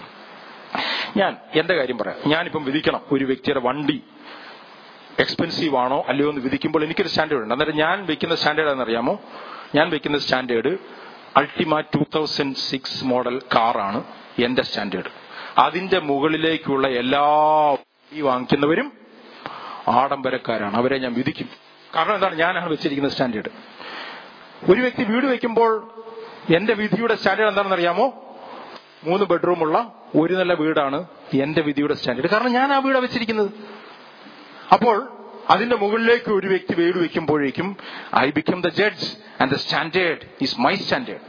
ഞാൻ എന്റെ കാര്യം പറയാം ഞാനിപ്പം വിധിക്കണം ഒരു വ്യക്തിയുടെ വണ്ടി എക്സ്പെൻസീവ് ആണോ അല്ലയോ എന്ന് വിധിക്കുമ്പോൾ എനിക്കൊരു സ്റ്റാൻഡേർഡ് ഉണ്ട് അന്നേരം ഞാൻ വെക്കുന്ന സ്റ്റാൻഡേർഡ് എന്നറിയാമോ ഞാൻ വെക്കുന്ന standard Ultima two thousand six model കാറാണ് എന്റെ സ്റ്റാൻഡേർഡ് അതിന്റെ മുകളിലേക്കുള്ള എല്ലാ വണ്ടി വാങ്ങിക്കുന്നവരും ആഡംബരക്കാരാണ് അവരെ ഞാൻ വിധിക്കും കാരണം എന്താണ് ഞാനാണ് വെച്ചിരിക്കുന്ന സ്റ്റാൻഡേർഡ് ഒരു വ്യക്തി വീട് വെക്കുമ്പോൾ എന്റെ വിധിയുടെ സ്റ്റാൻഡേർഡ് എന്താണെന്ന് അറിയാമോ മൂന്ന് ബെഡ്റൂമുള്ള ഒരു നല്ല വീടാണ് എന്റെ വിധിയുടെ സ്റ്റാൻഡേർഡ് കാരണം ഞാൻ ആ വീടാണ് വെച്ചിരിക്കുന്നത് അപ്പോൾ അതിന്റെ മുകളിലേക്ക് ഒരു വ്യക്തി വീട് വെക്കുമ്പോഴേക്കും I become the judge and the standard is my standard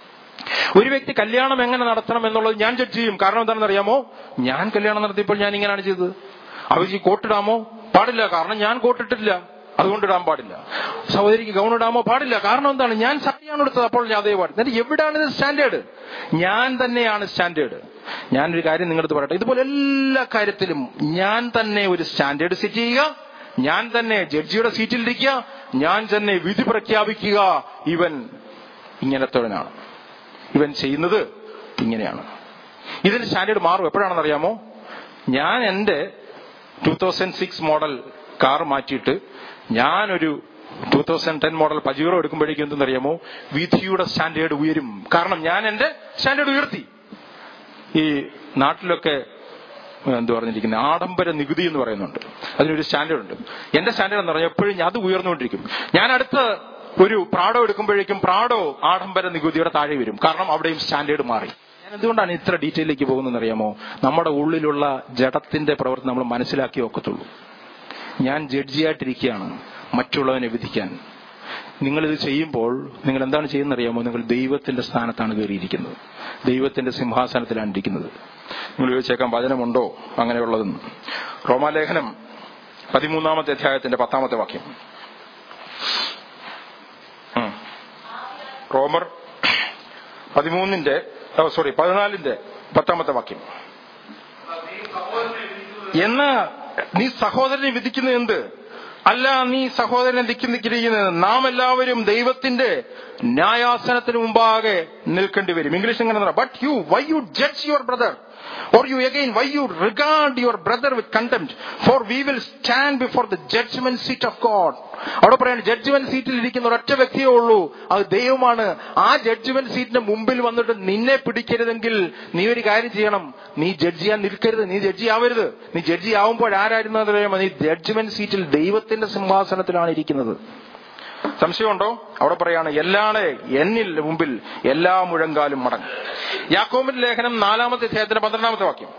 ഒരു വ്യക്തി കല്യാണം എങ്ങനെ നടത്തണം എന്നുള്ളത് ഞാൻ ജഡ്ജ് ചെയ്യും കാരണം എന്താണെന്ന് അറിയാമോ ഞാൻ കല്യാണം നടത്തിയപ്പോൾ ഞാൻ ഇങ്ങനെയാണ് ചെയ്തത് അവർക്ക് കോട്ടിടാമോ പാടില്ല കാരണം ഞാൻ കോട്ടിട്ടില്ല അതുകൊണ്ട് ഇടാൻ പാടില്ല സഹോദരിക്ക് ഗൗൺ ഇടാമോ പാടില്ല കാരണം എന്താണ് ഞാൻ സാരിയാണ് എടുത്തത് അപ്പോൾ ഞാൻ അതേ പാടില്ല എന്നിട്ട് എവിടെയാണ് ഇത് സ്റ്റാൻഡേർഡ് ഞാൻ തന്നെയാണ് സ്റ്റാൻഡേർഡ് ഞാനൊരു കാര്യം നിങ്ങളടുത്ത് പറയട്ടെ ഇതുപോലെ എല്ലാ കാര്യത്തിലും ഞാൻ തന്നെ ഒരു സ്റ്റാൻഡേർഡ് സെറ്റ് ചെയ്യുക ഞാൻ തന്നെ ജഡ്ജിയുടെ സീറ്റിലിരിക്കുക ഞാൻ തന്നെ വിധി പ്രഖ്യാപിക്കുക ഇവൻ ഇങ്ങനത്തവനാണ് ഇവൻ ചെയ്യുന്നത് ഇങ്ങനെയാണ് ഇതിന് സ്റ്റാൻഡേർഡ് മാറും എപ്പോഴാണെന്ന് അറിയാമോ ഞാൻ എന്റെ two thousand six model car മാറ്റിയിട്ട് ഞാനൊരു two thousand ten model Pajero എടുക്കുമ്പോഴേക്കും എന്തെന്നറിയാമോ വിധിയുടെ സ്റ്റാൻഡേർഡ് ഉയരും കാരണം ഞാൻ എന്റെ സ്റ്റാൻഡേർഡ് ഉയർത്തി ഈ നാട്ടിലൊക്കെ എന്ത് പറഞ്ഞിരിക്കുന്നത് ആഡംബര നികുതി എന്ന് പറയുന്നുണ്ട് അതിനൊരു സ്റ്റാൻഡേർഡ് ഉണ്ട് എന്റെ സ്റ്റാൻഡേർഡ് എന്ന് പറഞ്ഞാൽ എപ്പോഴും അത് ഉയർന്നുകൊണ്ടിരിക്കും ഞാൻ അടുത്ത ഒരു പ്രാഡോ എടുക്കുമ്പോഴേക്കും പ്രാഡോ ആഡംബര നികുതിയുടെ താഴെ വരും കാരണം അവിടെയും സ്റ്റാൻഡേർഡ് മാറി ഞാൻ എന്തുകൊണ്ടാണ് ഇത്ര ഡീറ്റെയിലേക്ക് പോകുന്നതെന്ന് അറിയാമോ നമ്മുടെ ഉള്ളിലുള്ള ജഡത്തിന്റെ പ്രവൃത്തി നമ്മൾ മനസ്സിലാക്കി ഒക്കത്തുള്ളൂ ഞാൻ ജഡ്ജിയായിട്ടിരിക്കുകയാണ് മറ്റുള്ളവനെ വിധിക്കാൻ നിങ്ങളിത് ചെയ്യുമ്പോൾ നിങ്ങൾ എന്താണ് ചെയ്യുന്നറിയാമോ നിങ്ങൾ ദൈവത്തിന്റെ സ്ഥാനത്താണ് കയറിയിരിക്കുന്നത് ദൈവത്തിന്റെ സിംഹാസനത്തിലാണ് ഇരിക്കുന്നത് നിങ്ങൾ ചോദിച്ചേക്കാൻ വചനമുണ്ടോ അങ്ങനെയുള്ളതെന്ന് റോമാലേഖനം പതിമൂന്നാമത്തെ അധ്യായത്തിന്റെ പത്താമത്തെ വാക്യം ഉം. റോമർ പതിമൂന്നിന്റെ സോറി പതിനാലിന്റെ പത്താമത്തെ വാക്യം നീ സഹോദരനെ വിധിക്കുന്നത് എന്ന് നീ സഹോദരനെ വിധിക്കുന്നത് എന്ത് അല്ല നീ സഹോദരനെ ദിക്കുന്നിരിക്കുന്നത് നാം എല്ലാവരും ദൈവത്തിന്റെ ന്യായാസനത്തിന് മുമ്പാകെ നിൽക്കേണ്ടി വരും ഇംഗ്ലീഷ് എങ്ങനെ but you why you judge your brother or you again why you regard your brother with contempt for we will stand before the judgment seat of God അവിടെ പറയാൻ ജഡ്ജ്മെന്റ് സീറ്റിൽ ഇരിക്കുന്ന ഒരൊറ്റ വ്യക്തിയേ ഉള്ളൂ അത് ദൈവമാണ് ആ ജഡ്ജ്മെന്റ് സീറ്റിന്റെ മുമ്പിൽ വന്നിട്ട് നിന്നെ പിടിക്കരുതെങ്കിൽ നീ ഒരു കാര്യം ചെയ്യണം നീ ജഡ്ജ് ചെയ്യാൻ നിൽക്കരുത് നീ ജഡ്ജി ആവരുത് നീ ജഡ്ജി ആവുമ്പോൾ ആരായിരുന്നു എന്ന് അറിയാമോ നീ ജഡ്ജ്മെന്റ് സീറ്റിൽ ദൈവത്തിന്റെ സിംഹാസനത്തിലാണ് ഇരിക്കുന്നത് സംശയമുണ്ടോ അവിടെ പറയാണ് എല്ലാണ് എന്നിൽ മുമ്പിൽ എല്ലാ മുഴങ്കാലും മടങ്ങും യാക്കോമിന്റെ ലേഖനം നാലാമത്തെ അധ്യായത്തിന്റെ പന്ത്രണ്ടാമത്തെ വാക്യം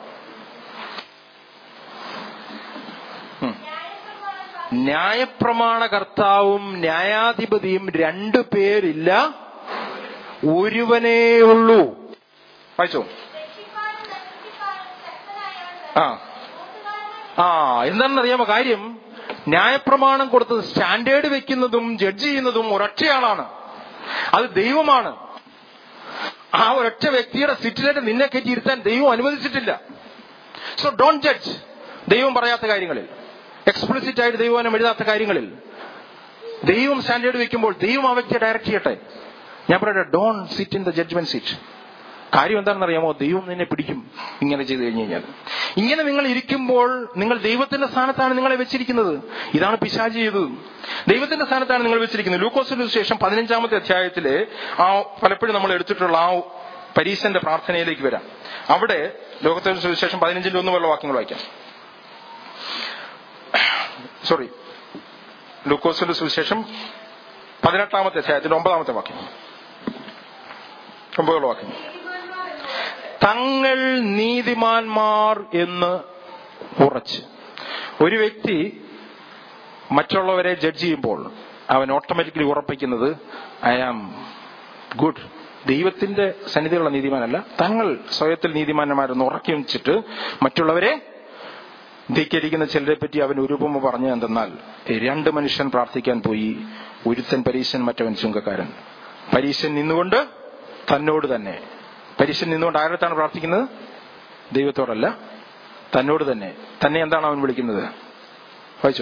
ഉം. ന്യായപ്രമാണ കർത്താവും ന്യായാധിപതിയും രണ്ടു പേരില്ല ഒരുവനേ ഉള്ളൂ വായിച്ചോ ആ ആ എന്താണെന്നറിയാമോ കാര്യം ന്യായപ്രമാണം കൊടുത്ത് സ്റ്റാൻഡേർഡ് വെക്കുന്നതും ജഡ്ജ് ചെയ്യുന്നതും ഒരൊറ്റയാളാണ് അത് ദൈവമാണ് ആ ഒരൊറ്റ വ്യക്തിയുടെ സിറ്റിലേക്ക് നിന്നെ കയറ്റി ഇരുത്താൻ ദൈവം അനുവദിച്ചിട്ടില്ല സോ ഡോണ്ട് ജഡ്ജ് ദൈവം പറയാത്ത കാര്യങ്ങളിൽ എക്സ്പ്ലിസിറ്റ് ആയിട്ട് ദൈവം എഴുതാത്ത കാര്യങ്ങളിൽ ദൈവം സ്റ്റാൻഡേർഡ് വെക്കുമ്പോൾ ദൈവം ആ വ്യക്തിയെ ഡയറക്റ്റ് ചെയ്യട്ടെ ഞാൻ പറയട്ടെ don't sit in the judgment seat കാര്യം എന്താണെന്ന് അറിയാമോ ദൈവം നിന്നെ പിടിക്കും ഇങ്ങനെ ചെയ്തു കഴിഞ്ഞു കഴിഞ്ഞാൽ ഇങ്ങനെ നിങ്ങൾ ഇരിക്കുമ്പോൾ നിങ്ങൾ ദൈവത്തിന്റെ സ്ഥാനത്താണ് നിങ്ങളെ വെച്ചിരിക്കുന്നത് ഇതാണ് പിശാജ് ചെയ്തത് ദൈവത്തിന്റെ സ്ഥാനത്താണ് നിങ്ങൾ വെച്ചിരിക്കുന്നത് ലൂക്കോസിന് ശേഷം പതിനഞ്ചാമത്തെ അധ്യായത്തില് ആ പലപ്പോഴും നമ്മൾ എടുത്തിട്ടുള്ള ആ പരീശന്റെ പ്രാർത്ഥനയിലേക്ക് വരാം അവിടെ ലോകത്തിന് സുവിശേഷം പതിനഞ്ചിന്റെ ഒന്ന് വെള്ള വാക്യങ്ങൾ വായിക്കാം സോറി ലൂക്കോസിന്റെ സുവിശേഷം പതിനെട്ടാമത്തെ അധ്യായത്തിന്റെ ഒമ്പതാമത്തെ വാക്യം ഒമ്പതുള്ള വാക്യം തങ്ങൾ നീതിമാന്മാർ എന്ന് ഉറച്ച് ഒരു വ്യക്തി മറ്റുള്ളവരെ ജഡ്ജ് ചെയ്യുമ്പോൾ അവൻ ഓട്ടോമാറ്റിക്കലി ഉറപ്പിക്കുന്നത് ഐ ആം ഗുഡ് ദൈവത്തിന്റെ സന്നിധിയുള്ള നീതിമാനല്ല തങ്ങൾ സ്വയത്തിൽ നീതിമാന്മാരെന്ന് ഉറക്കി വെച്ചിട്ട് മറ്റുള്ളവരെ ധിക്കരിക്കുന്ന ചിലരെ പറ്റി അവൻ ഒരു ഉപമ പറഞ്ഞു എന്തെന്നാൽ രണ്ട് മനുഷ്യൻ പ്രാർത്ഥിക്കാൻ പോയി ഒരുത്തൻ പരീശൻ മറ്റവൻ ചുങ്കക്കാരൻ പരീശൻ നിന്നുകൊണ്ട് തന്നോട് തന്നെ പരീശൻ നിന്നുകൊണ്ട് ആരത്താണ് പ്രാർത്ഥിക്കുന്നത് ദൈവത്തോടല്ല തന്നോട് തന്നെ തന്നെ എന്താണ് അവൻ വിളിക്കുന്നത് വായിച്ചോ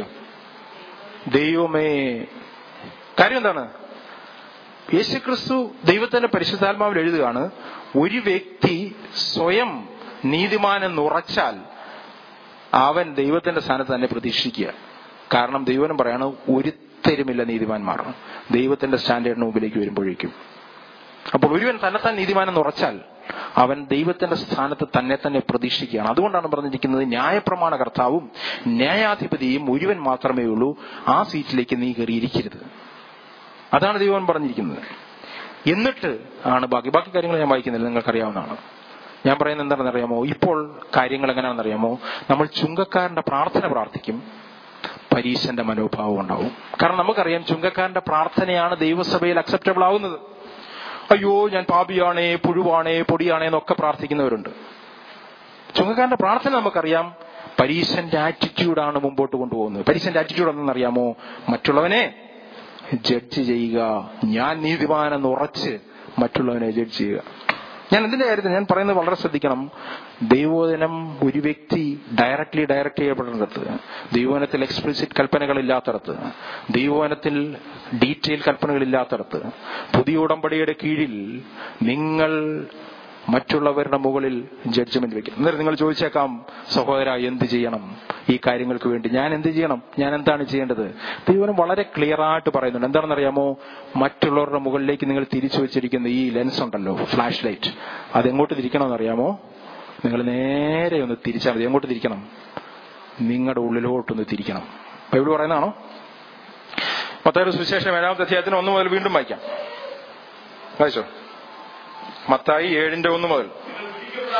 ദൈവമേ കാര്യം എന്താണ് യേശുക്രിസ്തു ദൈവത്തിന്റെ പരിശുദ്ധാത്മാവിൽ എഴുതുകയാണ് ഒരു വ്യക്തി സ്വയം നീതിമാനെന്ന് ഉറച്ചാൽ അവൻ ദൈവത്തിന്റെ സ്ഥാനത്ത് തന്നെ പ്രതീക്ഷിക്കുക കാരണം ദൈവനും പറയാണ് ഒരുത്തരുമില്ല നീതിമാന്മാർ ദൈവത്തിന്റെ സ്റ്റാൻഡേർഡിന് മുമ്പിലേക്ക് വരുമ്പോഴേക്കും അപ്പോൾ ഒരുവൻ തന്നെത്താൻ നീതിമാനെന്ന് ഉറച്ചാൽ അവൻ ദൈവത്തിന്റെ സ്ഥാനത്ത് തന്നെ തന്നെ പ്രതീക്ഷിക്കുകയാണ് അതുകൊണ്ടാണ് പറഞ്ഞിരിക്കുന്നത് ന്യായപ്രമാണ കർത്താവും ന്യായാധിപതിയും ഒരുവൻ മാത്രമേ ഉള്ളൂ ആ സീറ്റിലേക്ക് നീ കയറിയിരിക്കരുത് അതാണ് ദൈവം പറഞ്ഞിരിക്കുന്നത് എന്നിട്ട് ആണ് ബാക്കി ബാക്കി കാര്യങ്ങൾ ഞാൻ വായിക്കുന്നില്ല നിങ്ങൾക്കറിയാവുന്നതാണ് ഞാൻ പറയുന്നത് എന്താണെന്ന് അറിയാമോ ഇപ്പോൾ കാര്യങ്ങൾ എങ്ങനെയാണെന്ന് അറിയാമോ നമ്മൾ ചുങ്കക്കാരന്റെ പ്രാർത്ഥന പ്രാർത്ഥിക്കും പരീശന്റെ മനോഭാവം ഉണ്ടാവും കാരണം നമുക്കറിയാം ചുങ്കക്കാരന്റെ പ്രാർത്ഥനയാണ് ദൈവസഭയിൽ അക്സെപ്റ്റബിൾ ആവുന്നത് അയ്യോ ഞാൻ പാപിയാണേ പുഴുവാണേ പൊടിയാണേ എന്നൊക്കെ പ്രാർത്ഥിക്കുന്നവരുണ്ട് ചുങ്കക്കാരന്റെ പ്രാർത്ഥന നമുക്കറിയാം പരീശന്റെ ആറ്റിറ്റ്യൂഡാണ് മുമ്പോട്ട് കൊണ്ടുപോകുന്നത് പരീശന്റെ ആറ്റിറ്റ്യൂഡ് എന്തെന്നറിയാമോ മറ്റുള്ളവനെ ജഡ്ജ് ചെയ്യുക ഞാൻ നീതിമാനെന്ന് ഉറച്ച് മറ്റുള്ളവനെ ജഡ്ജ് ചെയ്യുക ഞാൻ എന്തിന്റെ കാര്യത്തിൽ ഞാൻ പറയുന്നത് വളരെ ശ്രദ്ധിക്കണം ദൈവോധനം ഒരു വ്യക്തി ഡയറക്ട്ലി ഡയറക്റ്റ് ചെയ്യപ്പെടുന്നിടത്ത് ദൈവോധനത്തിൽ എക്സ്പ്ലിസിറ്റ് കൽപ്പനകളില്ലാത്തടത്ത് ദൈവോധനത്തിൽ ഡീറ്റെയിൽ കൽപ്പനകളില്ലാത്തടത്ത് പുതിയ ഉടമ്പടിയുടെ കീഴിൽ നിങ്ങൾ മറ്റുള്ളവരുടെ മുകളിൽ ജഡ്ജ്മെന്റ് വെക്കും എന്നിട്ട് നിങ്ങൾ ചോദിച്ചേക്കാം സഹോദര എന്ത് ചെയ്യണം ഈ കാര്യങ്ങൾക്ക് വേണ്ടി ഞാൻ എന്ത് ചെയ്യണം ഞാൻ എന്താണ് ചെയ്യേണ്ടത് ദൈവം വളരെ ക്ലിയർ ആയിട്ട് പറയുന്നുണ്ട് എന്താണെന്ന് അറിയാമോ മറ്റുള്ളവരുടെ മുകളിലേക്ക് നിങ്ങൾ തിരിച്ചു വെച്ചിരിക്കുന്ന ഈ ലെൻസ് ഉണ്ടല്ലോ ഫ്ലാഷ് ലൈറ്റ് അത് എങ്ങോട്ട് തിരിക്കണമെന്ന് അറിയാമോ നിങ്ങൾ നേരെ ഒന്ന് തിരിച്ചാൽ മതി എങ്ങോട്ട് തിരിക്കണം നിങ്ങളുടെ ഉള്ളിലോട്ടൊന്ന് തിരിക്കണം ബൈബിൾ പറയുന്നതാണോ മത്തായുടെ സുവിശേഷം ഏഴാമത്തെ അധ്യായത്തിന് ഒന്ന് മുതൽ വീണ്ടും വായിക്കാം വായിച്ചോ മത്തായി ഏഴിന്റെ ഒന്ന് മുതൽ നിങ്ങൾ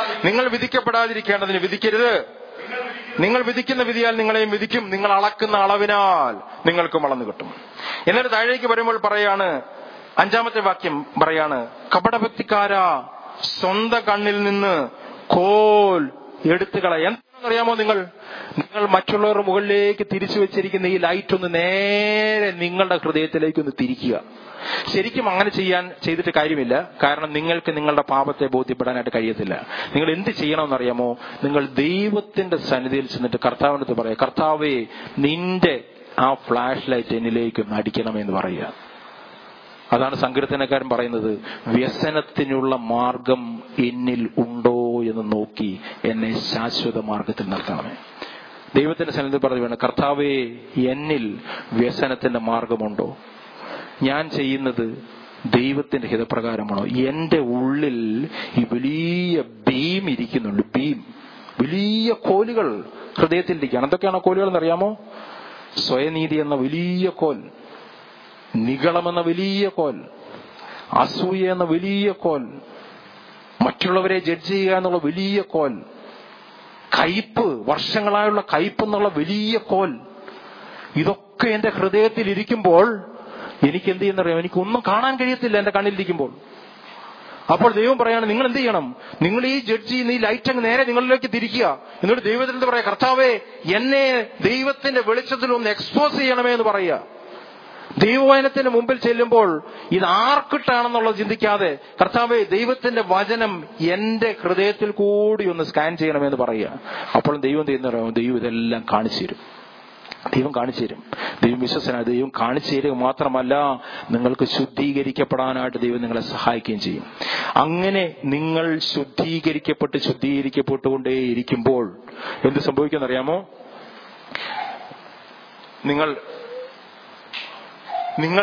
നിങ്ങൾ വിധിക്കപ്പെടാതിരിക്കേണ്ടതിന് വിധിക്കരുത് നിങ്ങൾ വിധിക്കുന്ന വിധിയാൽ നിങ്ങളെയും വിധിക്കും നിങ്ങൾ അളക്കുന്ന അളവിനാൽ നിങ്ങൾക്കും അളന്നു കിട്ടും എന്നിട്ട് താഴേക്ക് വരുമ്പോൾ പറയാണ് അഞ്ചാമത്തെ വാക്യം പറയാണ് കപടഭക്തിക്കാരാ സ്വന്തം കണ്ണിൽ നിന്ന് കോൽ എടുത്തു കളയാൻ അറിയാമോ നിങ്ങൾ നിങ്ങൾ മറ്റുള്ളവരുടെ മുകളിലേക്ക് തിരിച്ചു വെച്ചിരിക്കുന്ന ഈ ലൈറ്റ് ഒന്ന് നേരെ നിങ്ങളുടെ ഹൃദയത്തിലേക്ക് ഒന്ന് തിരിക്കുക ശരിക്കും അങ്ങനെ ചെയ്യാൻ ചെയ്തിട്ട് കാര്യമില്ല കാരണം നിങ്ങൾക്ക് നിങ്ങളുടെ പാപത്തെ ബോധ്യപ്പെടാനായിട്ട് കഴിയത്തില്ല നിങ്ങൾ എന്ത് ചെയ്യണമെന്നറിയാമോ നിങ്ങൾ ദൈവത്തിന്റെ സന്നിധിയിൽ ചെന്നിട്ട് കർത്താവിനടുത്ത് പറയാം കർത്താവേ നിന്റെ ആ ഫ്ലാഷ് ലൈറ്റ് എന്നിലേക്ക് ഒന്ന് അടിക്കണമെന്ന് പറയുക അതാണ് സങ്കീർത്തനക്കാരൻ പറയുന്നത് വ്യസനത്തിനുള്ള മാർഗം എന്നിൽ ഉണ്ടോ എന്ന് നോക്കി എന്നെ ശാശ്വത മാർഗത്തിൽ നിർത്തണമേ ദൈവത്തിന്റെ സന്നിധി പറഞ്ഞു വേണം കർത്താവേ എന്നിൽ വ്യസനത്തിന്റെ മാർഗമുണ്ടോ ഞാൻ ചെയ്യുന്നത് ദൈവത്തിന്റെ ഹിതപ്രകാരമാണോ എന്റെ ഉള്ളിൽ ഈ വലിയ ബീം ഇരിക്കുന്നുണ്ട് ബീം വലിയ കോലുകൾ ഹൃദയത്തിൽ ഇരിക്കുകയാണ് എന്തൊക്കെയാണോ കോലുകൾ എന്നറിയാമോ സ്വയനീതി എന്ന വലിയ കോൽ നികളമെന്ന വലിയ കോൽ അസൂയ എന്ന വലിയ കോൽ മറ്റുള്ളവരെ ജഡ്ജ് ചെയ്യുക എന്നുള്ള വലിയ കോൽ കയ്പ് വർഷങ്ങളായുള്ള കയ്പ് എന്നുള്ള വലിയ കോൽ ഇതൊക്കെ എന്റെ ഹൃദയത്തിൽ ഇരിക്കുമ്പോൾ എനിക്ക് എന്ത് ചെയ്യുന്നറിയാം എനിക്കൊന്നും കാണാൻ കഴിയത്തില്ല എന്റെ കണ്ണിലിരിക്കുമ്പോൾ അപ്പോൾ ദൈവം പറയാണ് നിങ്ങൾ എന്ത് ചെയ്യണം നിങ്ങൾ ഈ ജഡ്ജ് ചെയ്യുന്ന ഈ ലൈറ്റ് അങ്ങ് നേരെ നിങ്ങളിലേക്ക് തിരിക്കുക എന്നിട്ട് ദൈവത്തിൽ പറയാം കർത്താവേ എന്നെ ദൈവത്തിന്റെ വെളിച്ചത്തിൽ ഒന്ന് എക്സ്പോസ് ചെയ്യണമേ എന്ന് പറയുക ദൈവവചനത്തിന് മുമ്പിൽ ചെല്ലുമ്പോൾ ഇത് ആർക്കിട്ടാണെന്നുള്ളത് ചിന്തിക്കാതെ കർത്താവെ ദൈവത്തിന്റെ വചനം എന്റെ ഹൃദയത്തിൽ കൂടി ഒന്ന് സ്കാൻ ചെയ്യണമെന്ന് പറയുക അപ്പോൾ ദൈവം ചെയ്യുന്ന ദൈവം ഇതെല്ലാം കാണിച്ചു തരും ദൈവം കാണിച്ചു തരും ദൈവം വിശ്വസനായ ദൈവം കാണിച്ചു തരിക മാത്രമല്ല നിങ്ങൾക്ക് ശുദ്ധീകരിക്കപ്പെടാനായിട്ട് ദൈവം നിങ്ങളെ സഹായിക്കുകയും ചെയ്യും അങ്ങനെ നിങ്ങൾ ശുദ്ധീകരിക്കപ്പെട്ട് ശുദ്ധീകരിക്കപ്പെട്ടുകൊണ്ടേ ഇരിക്കുമ്പോൾ എന്ത് സംഭവിക്കുമെന്നറിയാമോ നിങ്ങൾ നിങ്ങൾ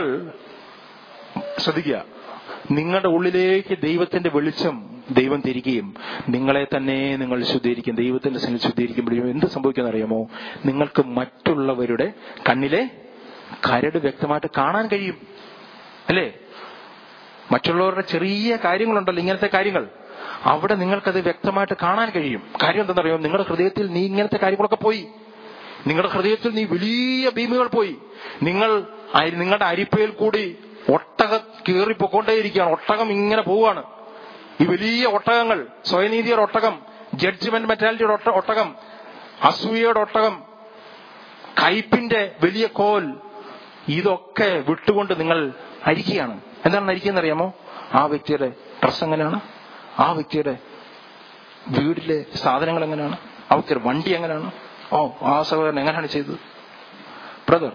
ശ്രദ്ധിക്കുക നിങ്ങളുടെ ഉള്ളിലേക്ക് ദൈവത്തിന്റെ വെളിച്ചം ദൈവം തിരികെയും നിങ്ങളെ തന്നെ നിങ്ങൾ ശുദ്ധീകരിക്കും ദൈവത്തിന്റെ സന്നിധി ശുദ്ധീകരിക്കുമ്പോഴും എന്ത് സംഭവിക്കുന്ന അറിയാമോ നിങ്ങൾക്ക് മറ്റുള്ളവരുടെ കണ്ണിലെ കരട് വ്യക്തമായിട്ട് കാണാൻ കഴിയും അല്ലേ മറ്റുള്ളവരുടെ ചെറിയ കാര്യങ്ങളുണ്ടല്ലോ ഇങ്ങനത്തെ കാര്യങ്ങൾ അവിടെ നിങ്ങൾക്കത് വ്യക്തമായിട്ട് കാണാൻ കഴിയും കാര്യം എന്താണെന്നറിയോ നിങ്ങളുടെ ഹൃദയത്തിൽ നീ ഇങ്ങനത്തെ കാര്യങ്ങളൊക്കെ പോയി നിങ്ങളുടെ ഹൃദയത്തിൽ നീ വലിയ ഭീമുകൾ പോയി നിങ്ങൾ അരി- നിങ്ങളുടെ അരിപ്പയിൽ കൂടി ഒട്ടകം കീറി പൊക്കൊണ്ടേയിരിക്കുകയാണ് ഒട്ടകം ഇങ്ങനെ പോവുകയാണ് ഈ വലിയ ഒട്ടകങ്ങൾ സ്വയനീതിയുടെ ഒട്ടകം ജഡ്ജ്മെന്റ് മെറ്റാലിറ്റിയുടെ ഒട്ട- ഒട്ടകം അസൂയയുടെ ഒട്ടകം കയ്പിന്റെ വലിയ കോൽ ഇതൊക്കെ വിട്ടുകൊണ്ട് നിങ്ങൾ അരിക്കുകയാണ് എന്താണ് അരിക്കുക അറിയാമോ ആ വ്യക്തിയുടെ ഡ്രസ് എങ്ങനെയാണ് ആ വ്യക്തിയുടെ വീട്ടിലെ സാധനങ്ങൾ എങ്ങനെയാണ് ആ വ്യക്തിയുടെ വണ്ടി എങ്ങനെയാണ് ഓ ആ സഹോദരൻ എങ്ങനെയാണ് ചെയ്തത് ബ്രദർ